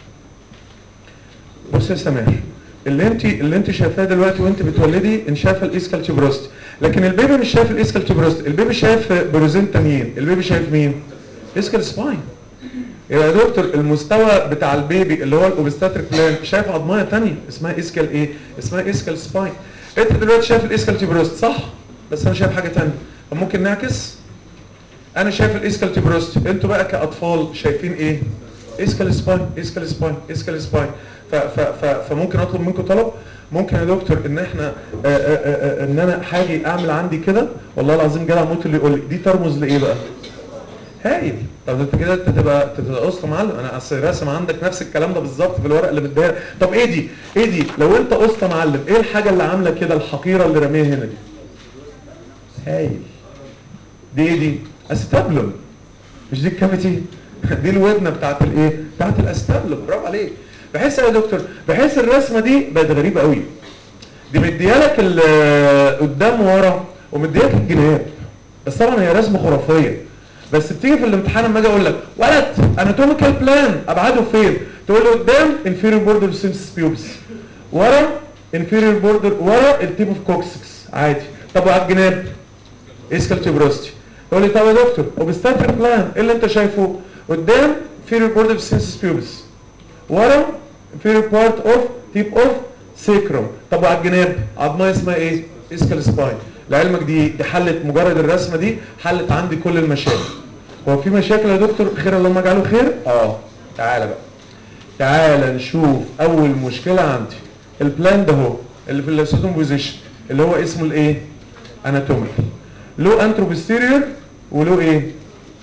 بص يا سماح اللي انت اللي انت شايفاه دلوقتي وانت بتولدي ان شايفه الاسكال تيوبراستي لكن البيبي مش شايف الاسكال تيوبراستي البيبي شايف بروزين تانيين البيبي شايف مين اسكال سباين يبقى يا دكتور المستوى بتاع البيبي اللي هو الاوبستاتريك بلان شايف عظميه تانية اسمها اسكال ايه اسمها اسكال سباين انت دلوقتي شايف الاسكال تيوبراست صح بس انا شايف حاجه تانية طب ممكن نعكس انا شايف الاسكال تيوبراست انتوا بقى كاطفال شايفين ايه اسكال سباين اسكال سباين اسكال سباين ف ف ف فممكن اطلب منكم طلب ممكن يا دكتور ان احنا آآ آآ ان انا حاجه اعمل عندي كده والله العظيم جدع موت اللي يقول لي دي ترمز لايه بقى هايل طب انت كده انت تبقى تبقى قسط معلم انا اصل راسم عندك نفس الكلام ده بالظبط في الورق اللي مديها طب ايه دي ايه دي لو انت قسط معلم ايه الحاجه اللي عامله كده الحقيره اللي راميها هنا دي هايل دي ايه دي استابلم مش دي الكافيتي دي الودنه بتاعت الايه بتاعت الاستابلم برافو عليك بحس يا دكتور بحس الرسمه دي بقت غريبه قوي دي مديالك ال- قدام ورا ومديالك الجناب بس طبعا هي رسمه خرافيه بس بتيجي في الامتحان لما اجي اقول لك ولد اناتوميكال بلان ابعاده فين تقول لي قدام انفيريور بوردر سيمسس بيوبس ورا انفيريور بوردر ورا التيب اوف كوكسكس عادي طب وعلى الجناب اسكال تيوبروستي يقول لي طب يا دكتور اوبستاتريك بلان ايه اللي انت شايفه قدام انفيريور بوردر سيمسس بيوبس ورا inferior part of tip of sacrum طب وعلى الجناب عظمه اسمها ايه اسكال سباين لعلمك دي دي حلت مجرد الرسمه دي حلت عندي كل المشاكل هو في مشاكل يا دكتور خير اللهم اجعله خير اه تعالى بقى تعالى نشوف اول مشكله عندي البلان ده هو اللي في اللاسيتوم بوزيشن اللي هو اسمه الايه اناتوميكال له انتروبستيريور وله ايه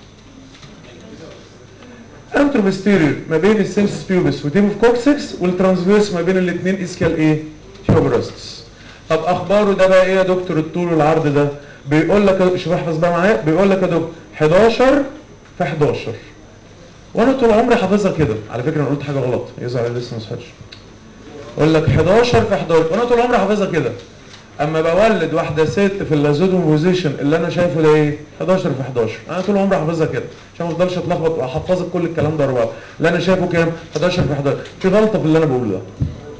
انتروبستيريور ما بين السيمسس بيوبس وتيم اوف كوكسكس والترانسفيرس ما بين الاثنين اسكال ايه تيوبراستس طب اخباره ده بقى ايه يا دكتور الطول والعرض ده بيقول لك شوف احفظ بقى معايا بيقول لك يا دكتور 11 في 11 وانا طول عمري حافظها كده على فكره انا قلت حاجه غلط يزعل اللي لسه ما صحتش اقول لك 11 في 11 وانا طول عمري حافظها كده اما بولد واحده ست في اللازودوم بوزيشن اللي انا شايفه ده ايه 11 في 11 انا طول عمري حافظها كده عشان ما افضلش اتلخبط واحفظك كل الكلام ده ورا بعض اللي انا شايفه كام 11 في 11 في غلطه في اللي انا بقوله ده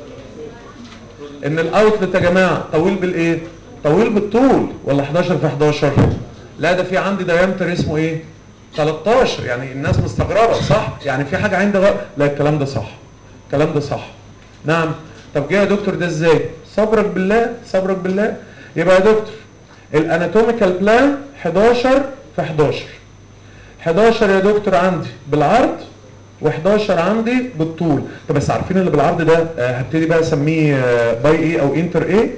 ان الاوتلت يا جماعه طويل بالايه طويل بالطول ولا 11 في 11 لا ده في عندي دايمتر اسمه ايه 13 يعني الناس مستغربه صح يعني في حاجه عندي غلط لا الكلام ده صح الكلام ده صح نعم طب جه يا دكتور ده ازاي صبرك بالله صبرك بالله يبقى يا دكتور الاناتوميكال بلان 11 في 11 11 يا دكتور عندي بالعرض و11 عندي بالطول طب بس عارفين اللي بالعرض ده آه هبتدي بقى اسميه آه باي ايه او انتر ايه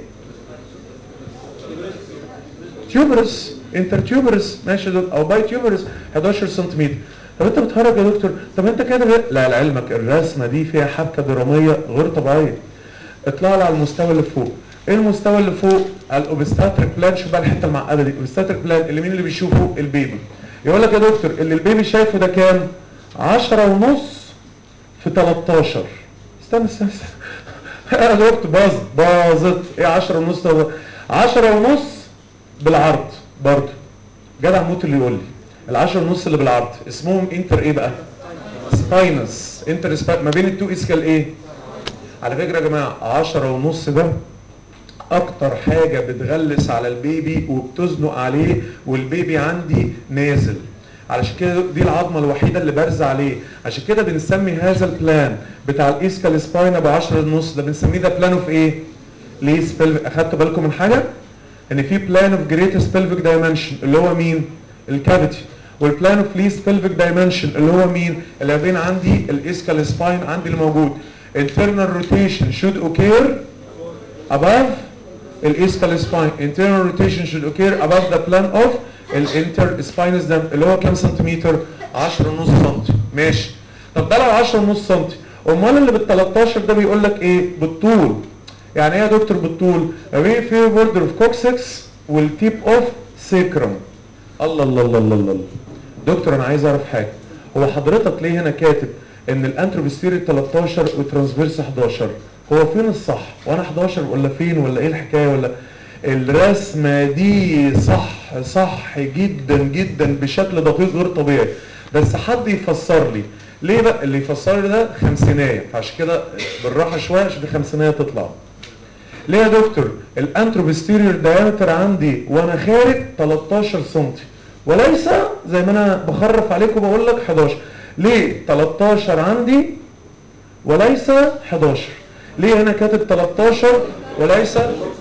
تيوبرس انتر تيوبرس ماشي يا دكتور او باي تيوبرس 11 سنتيمتر طب انت بتهرج يا دكتور طب انت كده لا لعلمك الرسمه دي فيها حبكه دراميه غير طبيعيه اطلع لي على المستوى اللي فوق ايه المستوى اللي فوق الاوبستاتريك بلان شوف بقى الحته المعقده دي الاوبستاتريك بلان اللي مين اللي بيشوفه البيبي يقول لك يا دكتور اللي البيبي شايفه ده كام 10 ونص في 13 استنى استنى, استنى. يا دكتور باظت باظت ايه 10 ونص 10 ونص بالعرض برضه جدع موت اللي يقول لي ال10 ونص اللي بالعرض اسمهم انتر ايه بقى سباينس انتر سباينس ما بين التو اسكال ايه على فكره يا جماعه 10 ونص ده اكتر حاجه بتغلس على البيبي وبتزنق عليه والبيبي عندي نازل علشان كده دي العظمه الوحيده اللي بارزه عليه عشان كده بنسمي هذا البلان بتاع الايسكال سباينا ب 10 ونص ده بنسميه ده بلان اوف ايه ليس بلفيك اخدتوا بالكم من حاجه ان في بلان اوف جريتست بلفيك دايمنشن اللي هو مين الكافيتي والبلان اوف ليست بلفيك دايمنشن اللي هو مين اللي بين عندي الايسكال سباين عندي اللي موجود internal rotation should occur above الاسكال سباين internal rotation should occur above the plan of الانتر spinous dam اللي هو كام سنتيمتر 10 ونص سنتي ماشي طب ده لو 10 ونص سنتي امال اللي بال 13 ده بيقول لك ايه بالطول يعني ايه يا دكتور بالطول بين في بوردر اوف كوكسكس والتيب اوف سيكرم الله الله الله الله الله دكتور انا عايز اعرف حاجه هو حضرتك ليه هنا كاتب ان الانتروبستيري 13 وترانسفيرس 11 هو فين الصح وانا 11 ولا فين ولا ايه الحكايه ولا الرسمه دي صح صح جدا جدا بشكل دقيق غير طبيعي بس حد يفسر لي ليه بقى اللي يفسر لي ده خمسينيه عشان كده بالراحه شويه عشان الخمسينيه تطلع ليه يا دكتور الانتروبستيريور دايمتر عندي وانا خارج 13 سم وليس زي ما انا بخرف عليكم بقول لك 11 ليه 13 عندي وليس 11 ليه هنا كاتب 13 وليس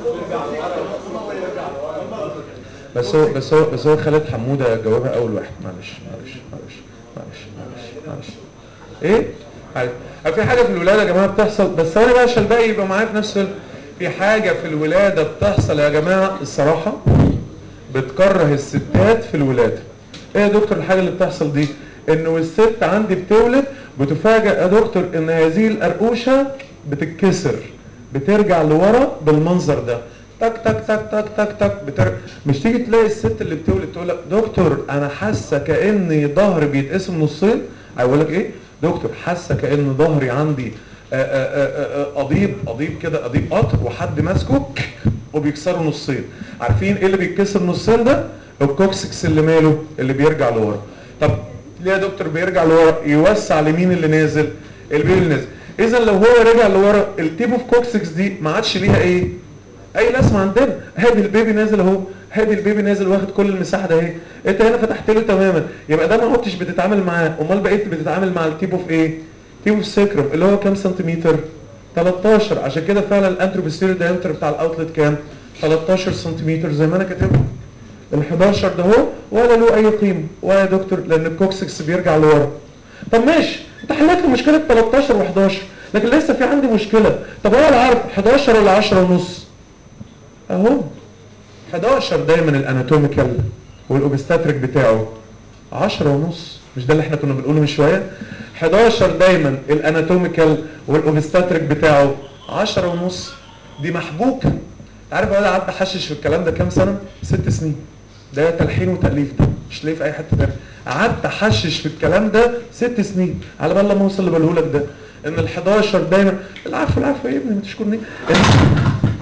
بس هو بس هو بس هو خالد حموده جاوبها اول واحد معلش معلش معلش معلش معلش معلش ايه؟ معلش. في حاجه في الولاده يا جماعه بتحصل بس ثواني بقى عشان الباقي يبقى معايا في نفس ال... في حاجه في الولاده بتحصل يا جماعه الصراحه بتكره الستات في الولاده ايه يا دكتور الحاجه اللي بتحصل دي انه الست عندي بتولد بتفاجئ يا دكتور ان هذه القرقوشه بتتكسر بترجع لورا بالمنظر ده تك تك تك تك تك تك بتر... مش تيجي تلاقي الست اللي بتولد تقول لك دكتور انا حاسه كاني ظهري بيتقسم نصين اقول لك ايه دكتور حاسه كان ظهري عندي قضيب قضيب كده قضيب قطر وحد ماسكه وبيكسره نصين عارفين ايه اللي بيتكسر نصين ده الكوكسكس اللي ماله اللي بيرجع لورا طب ليه يا دكتور بيرجع لورا يوسع لمين اللي نازل البيبي اللي نازل اذا لو هو رجع لورا التيب اوف كوكسكس دي ما عادش ليها ايه اي لازمه عندنا هادي البيبي نازل اهو هادي البيبي نازل واخد كل المساحه ده اهي انت هنا فتحت له تماما يبقى ده ما عدتش بتتعامل معاه امال بقيت بتتعامل مع التيب اوف ايه تيب اوف سيكرم اللي هو كام سنتيمتر 13 عشان كده فعلا الانتروبستيريو دايمتر بتاع الاوتلت كام 13 سنتيمتر زي ما انا كاتبه ال 11 ده اهو ولا له اي قيمه ولا يا دكتور لان الكوكسكس بيرجع لورا طب ماشي انت حليت لي مشكله 13 و11 لكن لسه في عندي مشكله طب هو العرض 11 ولا 10 ونص اهو 11 دايما الاناتوميكال والاوبستاتريك بتاعه 10 ونص مش ده اللي احنا كنا بنقوله من شويه 11 دايما الاناتوميكال والاوبستاتريك بتاعه 10 ونص دي محبوكه عارف انا قعدت احشش في الكلام ده كام سنه؟ ست سنين ده تلحين وتاليف ده مش لاقي في اي حته تانيه قعدت احشش في الكلام ده ست سنين على بال لما اوصل اللي بقوله لك ده ان ال 11 دايما العفو العفو يا ابني ما تشكرني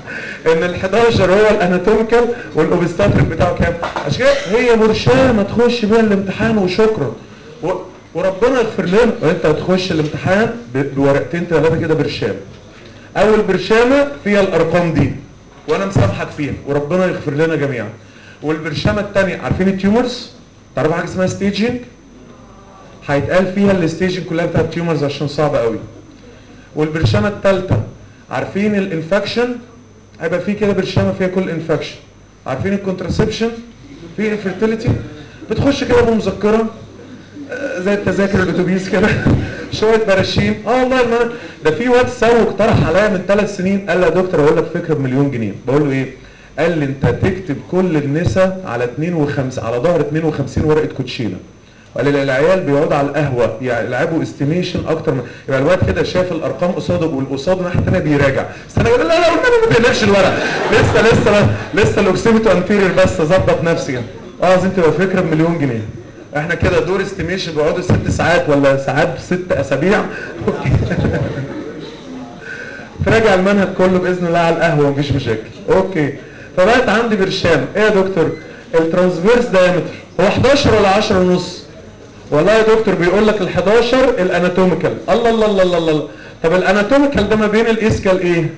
ان ال 11 هو الاناتوميكال والاوبستاتريك بتاعه كام عشان كده هي برشامه تخش بيها الامتحان وشكرا و... وربنا يغفر لنا وانت هتخش الامتحان ب- بورقتين ثلاثه كده برشام اول برشامه فيها الارقام دي وانا مسامحك فيها وربنا يغفر لنا جميعا والبرشامه الثانيه عارفين التيومرز تعرفوا حاجه اسمها ستيجنج هيتقال فيها الستيجنج كلها بتاعت التيومرز عشان صعبه قوي والبرشامه الثالثه عارفين الانفكشن هيبقى في كده برشامه فيها كل انفكشن عارفين الكونترسبشن في انفيرتيليتي بتخش كده بمذكره آه، زي التذاكر الاتوبيس كده شويه براشيم اه والله المعنى ده في واد سوق اقترح عليا من ثلاث سنين قال لي يا دكتور اقول لك فكره بمليون جنيه بقول له ايه قال لي انت تكتب كل النساء على 52 على ظهر 52 ورقه كوتشينه وقال لي العيال بيقعدوا على القهوه يعني يلعبوا استيميشن اكتر من يبقى الواد كده شاف الارقام قصاده والقصاد الناحيه الثانيه بيراجع استنى لا لا لا والنبي ما تقلبش الورق لسه لسه لسه الاوكسيمتو انتيرير بس اظبط نفسي كده اه لازم تبقى فكره بمليون جنيه احنا كده دور استيميشن بيقعدوا ست ساعات ولا ساعات ست اسابيع تراجع المنهج كله باذن الله على القهوه مفيش مشاكل اوكي فبقت عندي برشام ايه يا دكتور الترانسفيرس دايمتر هو 11 ولا 10 ونص والله يا دكتور بيقول لك ال 11 الاناتوميكال الله الله الله الله الله طب الاناتوميكال ده ما بين الاسكال ايه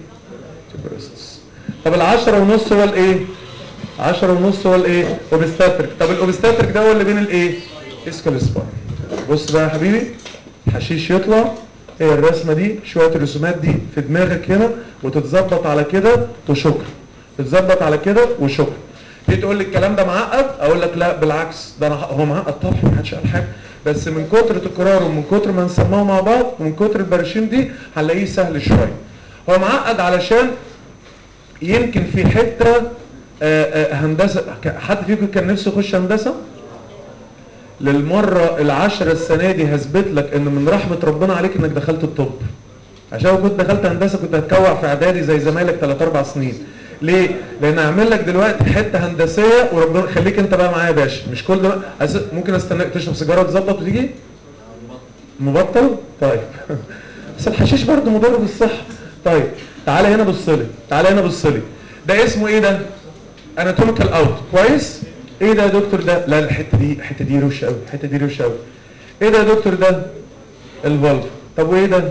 طب ال 10 ونص هو الايه 10 ونص هو الايه اوبستاتريك طب الاوبستاتريك ده هو اللي بين الايه اسكال سباين بص بقى يا حبيبي حشيش يطلع هي الرسمه دي شويه الرسومات دي في دماغك هنا وتتظبط على كده وشكرا تتظبط على كده وشكرا تيجي تقول لي الكلام ده معقد اقول لك لا بالعكس ده أنا هو معقد طبعا ما حدش قال حاجه بس من كتر تكراره ومن كتر ما نسمعه مع بعض ومن كتر البراشيم دي هنلاقيه سهل شويه هو معقد علشان يمكن في حته آه، آه، هندسه حد فيكم كان نفسه يخش هندسه للمره العاشره السنه دي هثبت لك ان من رحمه ربنا عليك انك دخلت الطب عشان لو كنت دخلت هندسه كنت هتكوع في اعدادي زي زمايلك 3 4 سنين ليه؟ لان اعمل لك دلوقتي حته هندسيه وربنا خليك انت بقى معايا يا باشا مش كل ده أس- ممكن استناك تشرب سيجاره وتظبط وتيجي؟ مبطل؟ طيب بس الحشيش برضه مضر بالصحه طيب تعالى هنا بص لي تعالى هنا بص لي ده اسمه ايه ده؟ اناتوميكال اوت كويس؟ ايه ده يا دكتور ده؟ لا الحته دي الحته دي روشه قوي الحته دي روشه قوي ايه ده يا دكتور ده؟ الفالف طب وايه ده؟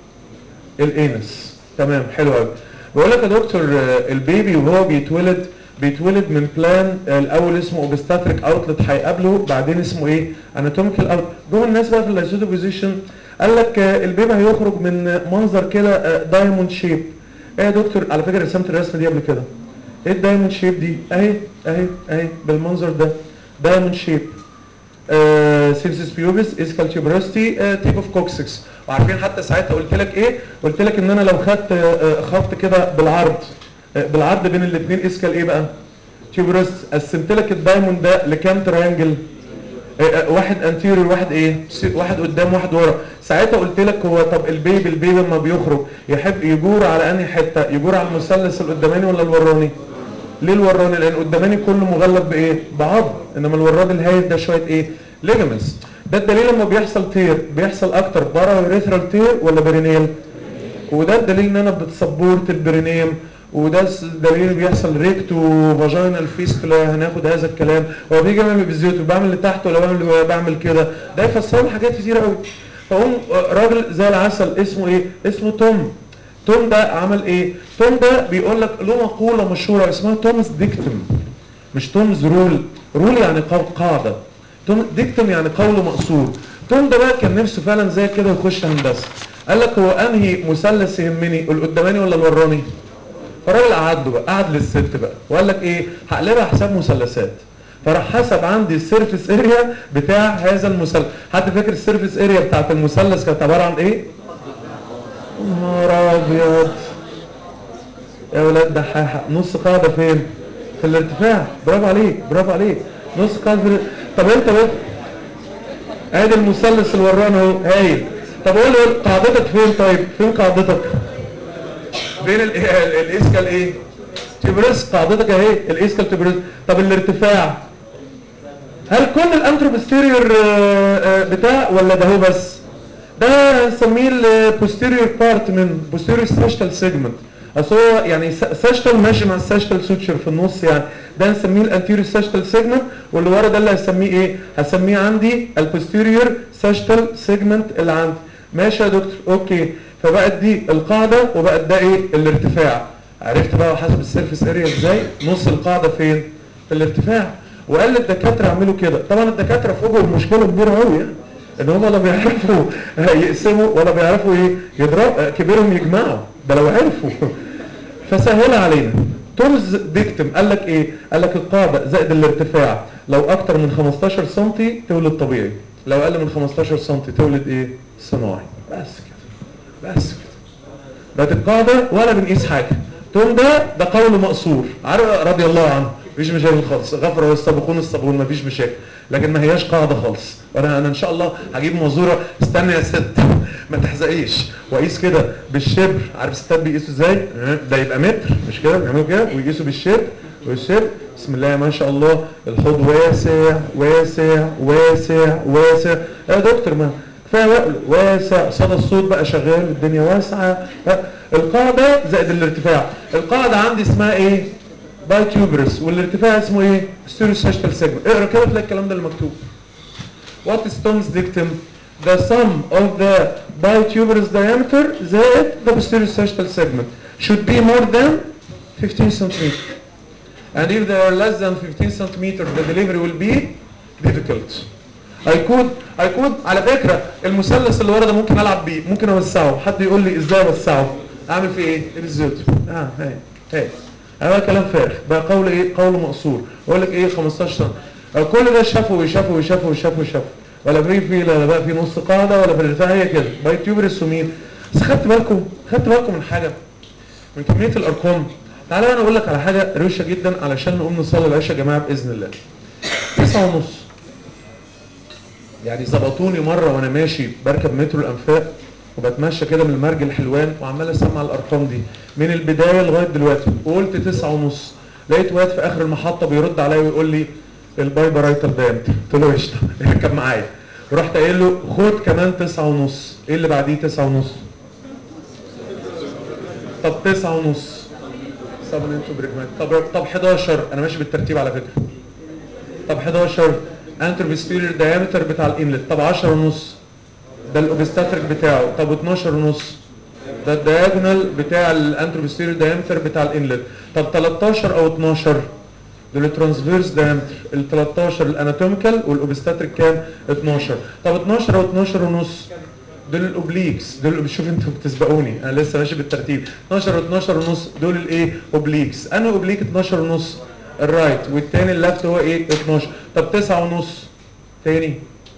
الانس تمام حلو قوي بقول لك يا دكتور آه، البيبي وهو بيتولد بيتولد من بلان آه، الاول اسمه اوبستاتريك اوتلت هيقابله بعدين اسمه ايه اناتوميكال اوت جوه الناس بقى في اللايسودو بوزيشن قال لك آه، البيبي هيخرج من منظر كده دايموند شيب ايه يا دكتور على فكره رسمت الرسمه دي قبل كده ايه الدايموند شيب دي اهي اهي اهي بالمنظر ده دايموند شيب سيرسيس بيوبس اسكال تيوبروستي تيب اوف كوكسكس وعارفين حتى ساعتها قلت لك ايه قلت لك ان انا لو خدت آه، آه، خط كده بالعرض آه، بالعرض بين الاثنين اسكال ايه بقى تيوبروست قسمت لك الدايموند ده لكام تريانجل آه، آه، واحد انتيريور واحد ايه س- واحد قدام واحد ورا ساعتها قلت لك هو طب البيبي البيبي لما بيخرج يحب يجور على انهي حته يجور على المثلث القداماني ولا الوراني ليه الوراني لان قداماني كله مغلب بايه بعض انما الوراد الهايف ده شويه ايه ليجمنتس ده الدليل لما بيحصل تير بيحصل اكتر بارا ريثرال تير ولا برينيال وده الدليل ان انا بتسبورت البرينيم وده الس- الدليل بيحصل ريكتو فاجينال فيستولا هناخد هذا الكلام هو بيجي يعمل بالزيوت بعمل لتحت ولا بعمل ولا بعمل كده ده يفسر لي حاجات كتير قوي فقوم راجل زي العسل اسمه ايه اسمه توم توم ده عمل ايه توم ده بيقول لك له مقوله مشهوره اسمها تومز ديكتم مش تومز رول رول يعني قا- قاعده توم ديكتم يعني قول مقصور توم ده بقى كان نفسه فعلا زي كده يخش هندسه قال لك هو انهي مثلث يهمني القداماني ولا الوراني فالراجل قعد له بقى قعد للست بقى وقال لك ايه هقلبها حساب مثلثات فراح حسب عندي السيرفيس اريا بتاع هذا المثلث حد فاكر السيرفيس اريا بتاعت المثلث كانت عباره عن ايه نهار ابيض يا ولاد دحاحه نص قاعده فين في الارتفاع برافو عليك برافو عليك نص قاعده في ال- طب انت بقى ادي المثلث اللي ورانا اهو هايل طب قول لي قاعدتك فين طيب فين قاعدتك فين ال- ال- الاسكال ايه تبرس قاعدتك اهي الاسكال تبرس طب الارتفاع هل كل الانتروبستيريور بتاع ولا ده هو بس ده هنسميه البوستيريور بارت من posterior sagittal segment اصل هو يعني ساشتال ماشي مع الساشتال سوتشر في النص يعني ده نسميه الانتيريور ساشتال سيجمنت واللي ورا ده اللي هسميه ايه هسميه عندي البوستيريور ساشتال سيجمنت اللي عندي ماشي يا دكتور اوكي فبقت دي القاعده وبقت ده ايه الارتفاع عرفت بقى حسب السيرفيس اريا ازاي نص القاعده فين في الارتفاع وقال للدكاتره اعملوا كده طبعا الدكاتره فوجئوا بمشكله كبيره قوي يعني ان هم لا بيعرفوا يقسموا ولا بيعرفوا ايه يضرب كبيرهم يجمعوا ده لو عرفوا فسهلها علينا تومز ديكتم قال لك ايه قال لك القاعده زائد الارتفاع لو اكتر من 15 سم تولد طبيعي لو اقل من 15 سم تولد ايه صناعي بس كده بس كده بقت القاعده ولا بنقيس حاجه توم ده ده قول مقصور عارف رضي الله عنه مفيش مشاكل خالص غفر والسابقون السابقون مفيش مشاكل لكن ما هياش قاعده خالص وانا انا ان شاء الله هجيب مزوره استنى يا ست ما تحزقيش واقيس كده بالشبر عارف الستات بيقيسوا ازاي ده يبقى متر مش كده بيعملوا كده ويقيسوا بالشبر والشبر بسم الله ما شاء الله الحوض واسع واسع واسع واسع يا دكتور ما كفايه واسع صدى الصوت بقى شغال الدنيا واسعه القاعده زائد الارتفاع القاعده عندي اسمها ايه باي تيوبرس والارتفاع اسمه ايه ستيروساشتال سيجمنت اقرا كده تلاقي الكلام ده اللي مكتوب what is Tom's dictum the sum of the bituberous diameter زائد the posterior sagittal segment should be more than 15 centimeter and if they are less than 15 centimeter the delivery will be difficult I could I could على فكرة المثلث اللي ورا ده ممكن العب بيه ممكن اوسعه حد يقول لي ازاي اوسعه اعمل فيه ايه ايه بالظبط اه هاي هاي هذا كلام فارغ بقى قول ايه قول مقصور اقول لك ايه 15 سنه كل ده شافوا وشافوا وشافوا وشافوا وشافوا ولا في في لا بقى في نص قاعده ولا في الارتفاع هي كده باي تيوبرس ومين بس خدت بالكم خدت بالكم من حاجه من كميه الارقام تعالى انا اقول لك على حاجه روشه جدا علشان نقوم نصلي العشاء يا جماعه باذن الله تسعة ونص يعني ظبطوني مره وانا ماشي بركب مترو الانفاق وبتمشى كده من المرج الحلوان وعمال اسمع الارقام دي من البدايه لغايه دلوقتي وقلت تسعة ونص لقيت واد في اخر المحطه بيرد عليا ويقول لي البايبر رايتال دايمتر قلت له قشطه اركب معايا رحت قايل له خد كمان تسعة ونص ايه اللي بعديه تسعة ونص طب تسعة ونص طب انتوا بريجمات طب طب 11 انا ماشي بالترتيب على فكره طب 11 انتر دايمتر بتاع الانلت طب 10 ونص ده الاوبستاتريك بتاعه طب 12 ونص ده الدياجونال بتاع الانتروبستيريو دايمتر بتاع الانلت طب 13 او 12 دول الترانسفيرس دايمتر ال 13 الاناتوميكال والاوبستاتريك كام 12 طب 12 او 12 ونص دول الاوبليكس دول شوف انتوا بتسبقوني انا لسه ماشي بالترتيب 12 و 12 ونص دول الايه اوبليكس انا اوبليك 12 ونص الرايت والتاني اللفت هو ايه 12 طب 9 ونص تاني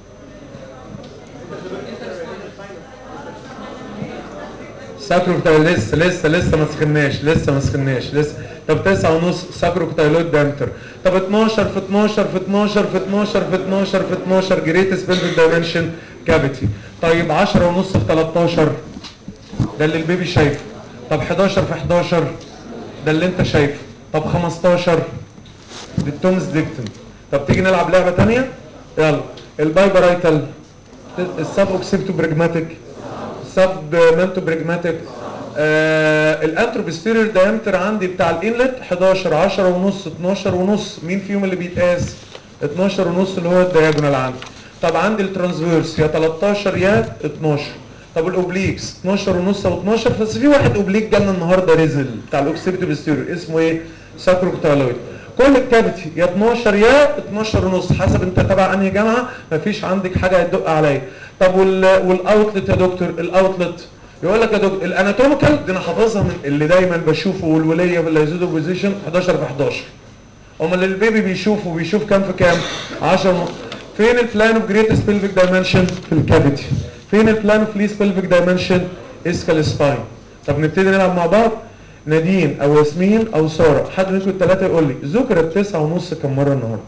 ساكروكتايل لسه لسه لسه ما سخناش لسه ما سخناش لسه طب 9 ونص ساكروكتايلويد دامتر طب 12 في 12 في 12 في 12 في 12 في 12 جريتس بيلفيك دايمنشن كافيتي طيب 10 ونص في 13 ده اللي البيبي شايفه طب 11 في 11 ده اللي انت شايفه طب 15 دي التومز ديكتن طب تيجي نلعب لعبه ثانيه يلا البايبرايتال السب اوكسيبتو بريجماتيك سب مانتو بريجماتيك آه الانتروبستيريور دايمتر عندي بتاع الانلت 11 10 ونص 12 ونص مين فيهم اللي بيتقاس 12 ونص اللي هو الدياجونال عندي طب عندي الترانسفيرس يا 13 يا 12 طب الاوبليكس 12 ونص او 12 بس في واحد اوبليك جالنا النهارده ريزل بتاع الاوكسيبتو بستيريور اسمه ايه ساكروكتالويد كل الكافيتي يا 12 يا 12 ونص حسب انت تبع انهي جامعه مفيش عندك حاجه هتدق عليا طب والاوتلت يا دكتور الاوتلت يقول لك يا دكتور الاناتوميكال دي انا حافظها من اللي دايما بشوفه والوليه باللايزودو بوزيشن 11 في 11 امال اللي البيبي بيشوفه بيشوف كام في كام 10 ونص فين البلان اوف جريتست بيلفيك دايمنشن في الكافيتي فين البلان اوف ليست بيلفيك دايمنشن اسكال سباين طب نبتدي نلعب مع بعض نادين او ياسمين او ساره حد منكم الثلاثه يقول لي ذكرت تسعة ونص كم مره النهارده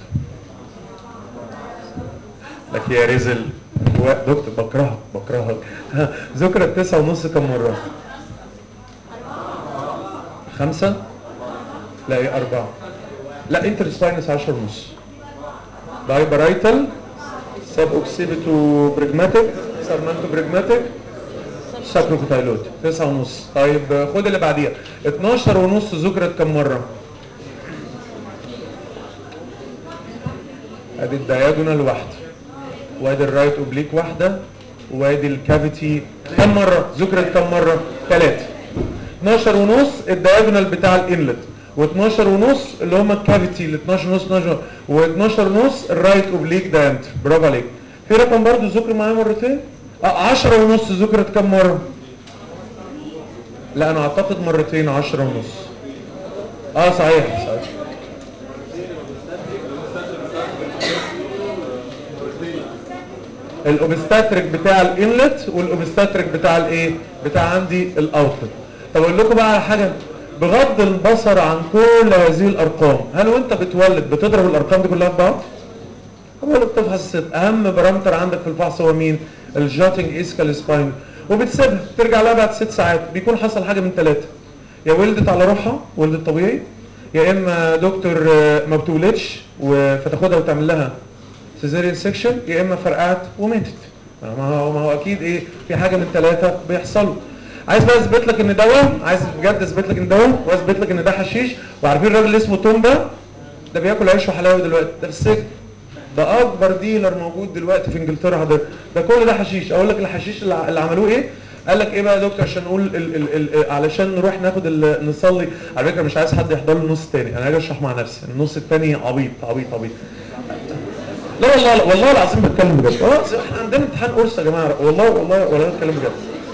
لك يا رزل هو دكتور بكرهك بكرهك ذكرت تسعة ونص كم مره خمسة لا ايه أربعة لا انتر سباينس 10 ونص بايبرايتال سب اوكسيبيتو بريجماتيك سارمانتو بريجماتيك ساكروكوتايلوت تسعة ونص طيب خد اللي بعديها 12 ونص ذكرت كم مرة ادي الدياجونال واحدة وادي الرايت اوبليك واحدة وادي الكافيتي كم مرة ذكرت كم مرة ثلاثة 12 ونص الدياجونال بتاع الانلت و12 ونص اللي هم الكافيتي ال 12 ونص 12 و12 ونص الرايت اوبليك دايمتر برافو عليك في رقم برضو ذكر معايا مرتين اه 10 ونص ذكرت كم مرة لا انا اعتقد مرتين 10 ونص اه صحيح صحيح الاوبستاتريك بتاع الانلت والاوبستاتريك بتاع الايه بتاع عندي الاوتلت طب اقول لكم بقى على حاجه بغض البصر عن كل هذه الارقام هل وانت بتولد بتضرب الارقام دي كلها في بعض هو اللي بتفحص الست اهم بارامتر عندك في الفحص هو مين الجاتنج اسكال سباين وبتسيبها ترجع لها بعد ست ساعات بيكون حصل حاجه من ثلاثه يا ولدت على روحها ولدت طبيعي يا اما دكتور آه، ما بتولدش و- فتاخدها وتعمل لها سيزيريان سيكشن يا اما فرقعت وماتت ما هو ما هو اكيد ايه في حاجه من ثلاثه بيحصلوا عايز بقى اثبت لك ان دواء عايز بجد اثبت لك ان دواء واثبت لك ان ده حشيش وعارفين الراجل اللي اسمه توم ده ده بياكل عيش وحلاوه دلوقتي ده في السجن ده اكبر ديلر موجود دلوقتي في انجلترا حضرتك ده كل ده حشيش اقول لك الحشيش اللي ع- اللي عملوه ايه قال لك ايه بقى يا دكتور عشان نقول ال ال ال علشان نروح ناخد ال- نصلي على فكره مش عايز حد يحضر لي النص الثاني انا هاجي اشرح مع نفسي النص الثاني عبيط عبيط عبيط لا والله لا والله العظيم بتكلم بجد والله العظيم احنا عندنا امتحان قرص يا جماعه والله والله ولا بتكلم بجد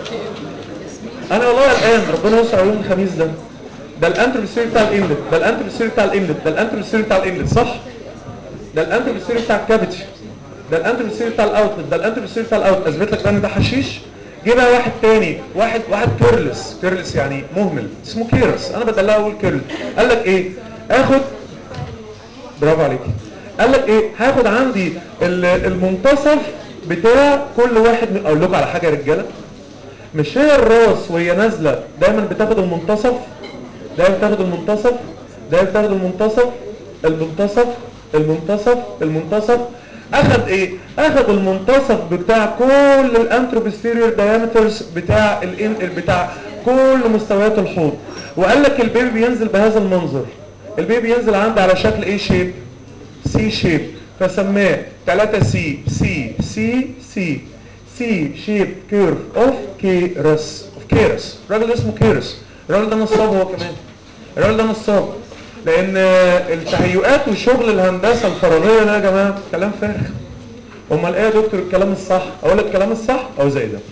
انا والله قلقان ربنا يستر يوم الخميس ده ده الانتروبيسيري بتاع الانلت ده الانتروبيسيري بتاع الانلت ده الانتروبيسيري بتاع الانلت صح ده الانتروبيسيري بتاع الكافيتي ده الانتروبيسيري بتاع الاوتلت ده الانتروبيسيري بتاع الاوت اثبت لك بقى ان ده حشيش جه بقى واحد تاني واحد واحد كيرلس كيرلس يعني مهمل اسمه كيرس انا بدلها اقول كيرلس قال لك ايه اخد برافو عليك قال لك ايه هاخد عندي ال- المنتصف بتاع كل واحد من اقول لكم على حاجه يا رجاله مش هي الراس وهي نازله دايما بتاخد المنتصف دايما بتاخد المنتصف دايما بتاخد المنتصف المنتصف المنتصف المنتصف اخد ايه اخد المنتصف بتاع كل الانتروبستيريور دايمترز بتاع الان بتاع كل مستويات الحوض وقال لك البيبي بينزل بهذا المنظر البيبي ينزل عندي على شكل ايه شيب سي شيب فسماه 3 سي سي سي سي سي شيب كيرف اوف كيرس اوف كيرس الراجل ده اسمه كيرس الراجل ده نصاب هو كمان الراجل ده نصاب لان التهيؤات وشغل الهندسه الفراغيه ده يا جماعه كلام فارغ امال ايه يا دكتور الكلام الصح اقول لك الكلام الصح او زي ده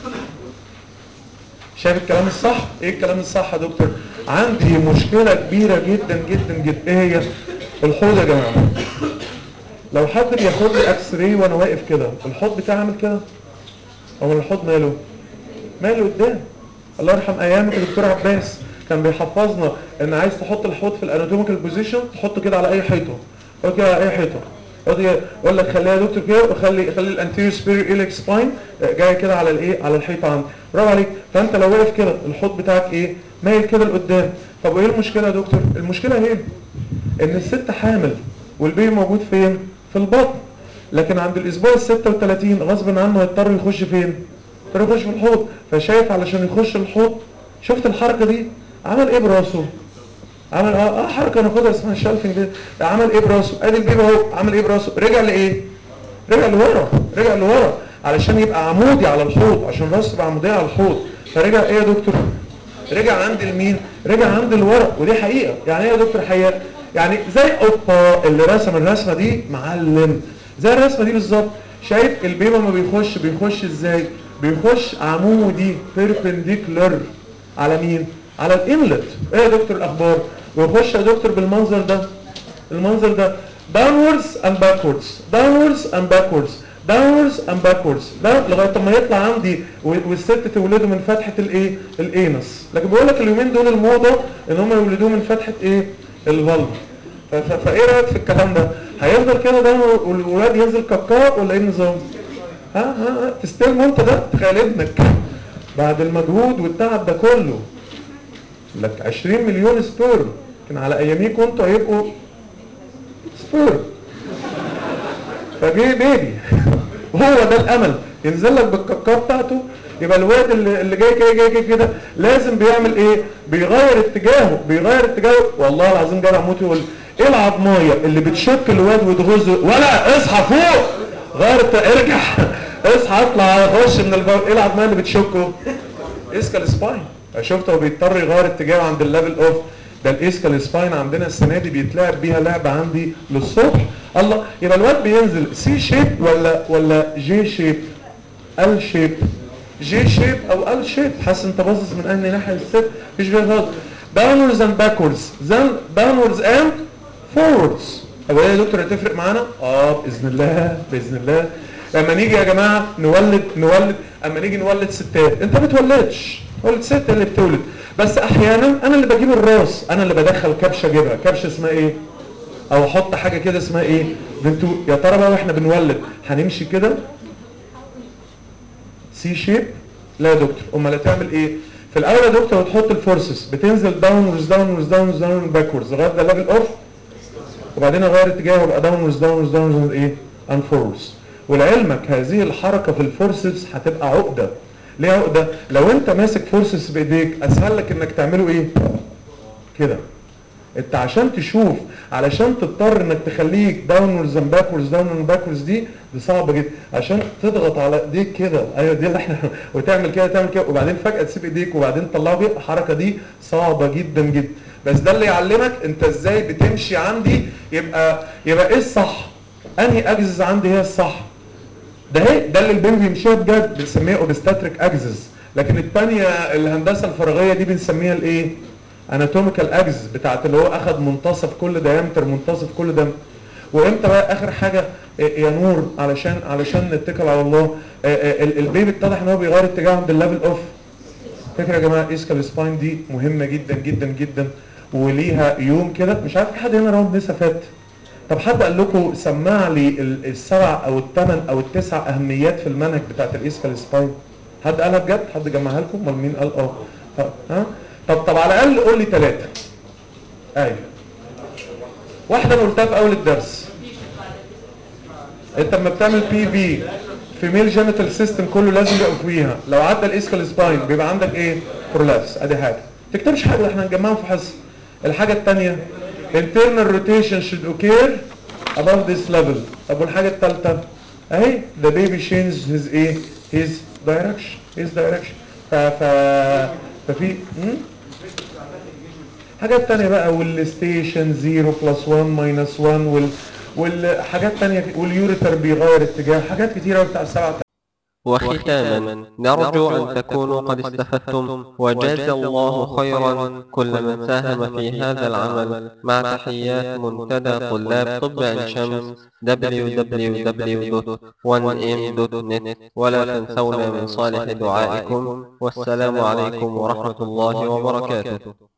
شايف الكلام الصح ايه الكلام الصح يا دكتور عندي مشكله كبيره جدا جدا جدا ايه هي الحوض يا جماعه لو حد بياخد لي اكس راي وانا واقف كده الحوض بتاعي عامل كده هو الحوض ماله ماله قدام الله يرحم ايامك يا دكتور عباس كان بيحفظنا ان عايز تحط الحوض في الاناتوميكال بوزيشن تحطه كده على اي حيطه يقول كده على اي حيطه يقعد يقول لك خليها يا دكتور كده وخلي خلي الانتيريور سبيريور ايلك سباين جاي كده على الايه على الحيطه عندي برافو عليك فانت لو واقف كده الحوض بتاعك ايه مايل كده لقدام طب وايه المشكله يا دكتور المشكله ايه ان الست حامل والبيبي موجود فين في البطن لكن عند الاسبوع ال 36 غصب عنه هيضطر يخش فين يضطر يخش في الحوض فشايف علشان يخش الحوض شفت الحركه دي عمل ايه براسه عمل اه, آه حركه ناخدها اسمها شالفنج دي عمل ايه براسه ادي البيبي اهو عمل ايه براسه رجع لايه رجع لورا رجع لورا علشان يبقى عمودي على الحوض عشان راسه تبقى عموديه على الحوض فرجع ايه يا دكتور رجع عند المين رجع عند الورق ودي حقيقه يعني ايه يا دكتور حقيقه يعني زي اوبا اللي رسم الرسمه دي معلم زي الرسمه دي بالظبط شايف البيبي ما بيخش بيخش ازاي بيخش عمودي بيربنديكولر على مين على الانلت ايه يا دكتور الاخبار ويخش يا دكتور بالمنظر ده المنظر ده downwards and backwards downwards and backwards downwards and backwards ده لغايه ما يطلع عندي و- والست تولده من فتحه الايه الانس لكن بقول لك اليومين دول الموضه ان هم يولدوه من فتحه ايه الفالف ف- ف- فايه رايك في الكلام ده هيفضل كده ده والولاد ينزل كاكاو ولا ايه النظام ها ها ها تستلمه انت ده تخيل ابنك بعد المجهود والتعب ده كله لك 20 مليون سبيرم كان على اياميكم انتوا هيبقوا سبيرم فجه بيبي وهو ده الامل ينزل لك بالكاكاو بتاعته يبقى الواد اللي, اللي جاي جاي جاي جاي كده لازم بيعمل ايه بيغير اتجاهه بيغير اتجاهه والله العظيم جدع موت يقول ايه العضمايه اللي بتشك الواد وتغزه ولا اصحى فوق غير الت- ارجع اصحى اطلع خش من الباب ايه العضمايه اللي بتشكه اسكال سباين شفت هو بيضطر يغير اتجاهه عند الليفل اوف ده الاسكال سباين عندنا السنه دي بيتلعب بيها لعبه عندي للصبح الله يبقى الواد بينزل سي شيب ولا ولا جي شيب ال شيب جي شيب او ال شيب حاسس انت باصص من انهي ناحيه للست مفيش فيها غلط داونوردز اند باكوردز زن داونوردز اند فوروردز طب ايه يا دكتور هتفرق معانا اه باذن الله باذن الله لما نيجي يا جماعه نولد نولد اما نيجي نولد ستات انت ما بتولدش ولد ست اللي بتولد بس احيانا انا اللي بجيب الراس انا اللي بدخل كبشه اجيبها كبشه اسمها ايه او احط حاجه كده اسمها ايه بنتو يا ترى بقى واحنا بنولد هنمشي كده سي شيب لا يا دكتور امال هتعمل ايه في الاول يا دكتور هتحط الفورسز بتنزل داونورز داونورز داونورز داونورز باكوردز لغايه ده ليفل اوف وبعدين اغير اتجاهه يبقى داونورز داونورز داونورز ايه ان فورورز ولعلمك هذه الحركه في الفورسز هتبقى عقده ليه عقده لو انت ماسك فورسز بايديك اسهل لك انك تعمله ايه كده انت عشان تشوف علشان تضطر انك تخليك داونورز اند باكوردز داونورز اند باكوردز دي دي صعبه جدا عشان تضغط على ايديك كده ايوه دي اللي احنا وتعمل كده تعمل كده وبعدين فجاه تسيب ايديك وبعدين تطلعه بيه الحركه دي صعبه جدا جدا بس ده اللي يعلمك انت ازاي بتمشي عندي يبقى يبقى ايه الصح انهي اجزز عندي هي الصح ده هي ده اللي البيبي بيمشيها بجد بنسميها اوبستاتريك اجزز لكن الثانيه الهندسه الفراغيه دي بنسميها الايه اناتوميكال اجزز بتاعت اللي هو اخد منتصف كل دايمتر منتصف كل ده وامتى بقى اخر حاجه إيه يا نور علشان علشان نتكل على الله إيه إيه ال- البيبي اتضح ان هو بيغير اتجاهه عند الليفل اوف فكره يا جماعه اسكال سباين دي مهمه جدا جدا جدا وليها يوم كده مش عارف في حد هنا راوند لسه فات طب حد قال لكم سمع لي ال- السبع او الثمان او التسع اهميات في المنهج بتاعت الاسكال سباين حد قالها بجد حد جمعها لكم امال مين قال اه ها- ها طب طب على الاقل قول لي ثلاثه ايوه واحده انا قلتها في اول الدرس انت لما بتعمل بي في فيميل جينيتال سيستم كله لازم يبقى فيها لو عدى الاسكال سباين بيبقى عندك ايه برولابس ادي حاجه ما تكتبش حاجه احنا هنجمعهم في حصه الحاجه الثانيه internal rotation should occur above this level طب والحاجه الثالثه اهي the baby changes his ايه his direction his direction ف ف ففي مم؟ حاجات تانية بقى والستيشن 0 بلس 1 ماينس 1 وال والحاجات تانية واليوريتر بيغير اتجاه حاجات كتيرة بتاع السبعة وختاما نرجو أن تكونوا قد استفدتم وجاز الله خيرا كل من ساهم في هذا العمل مع تحيات منتدى طلاب طب عين شمس www.1m.net ولا تنسونا من صالح دعائكم والسلام عليكم ورحمة الله وبركاته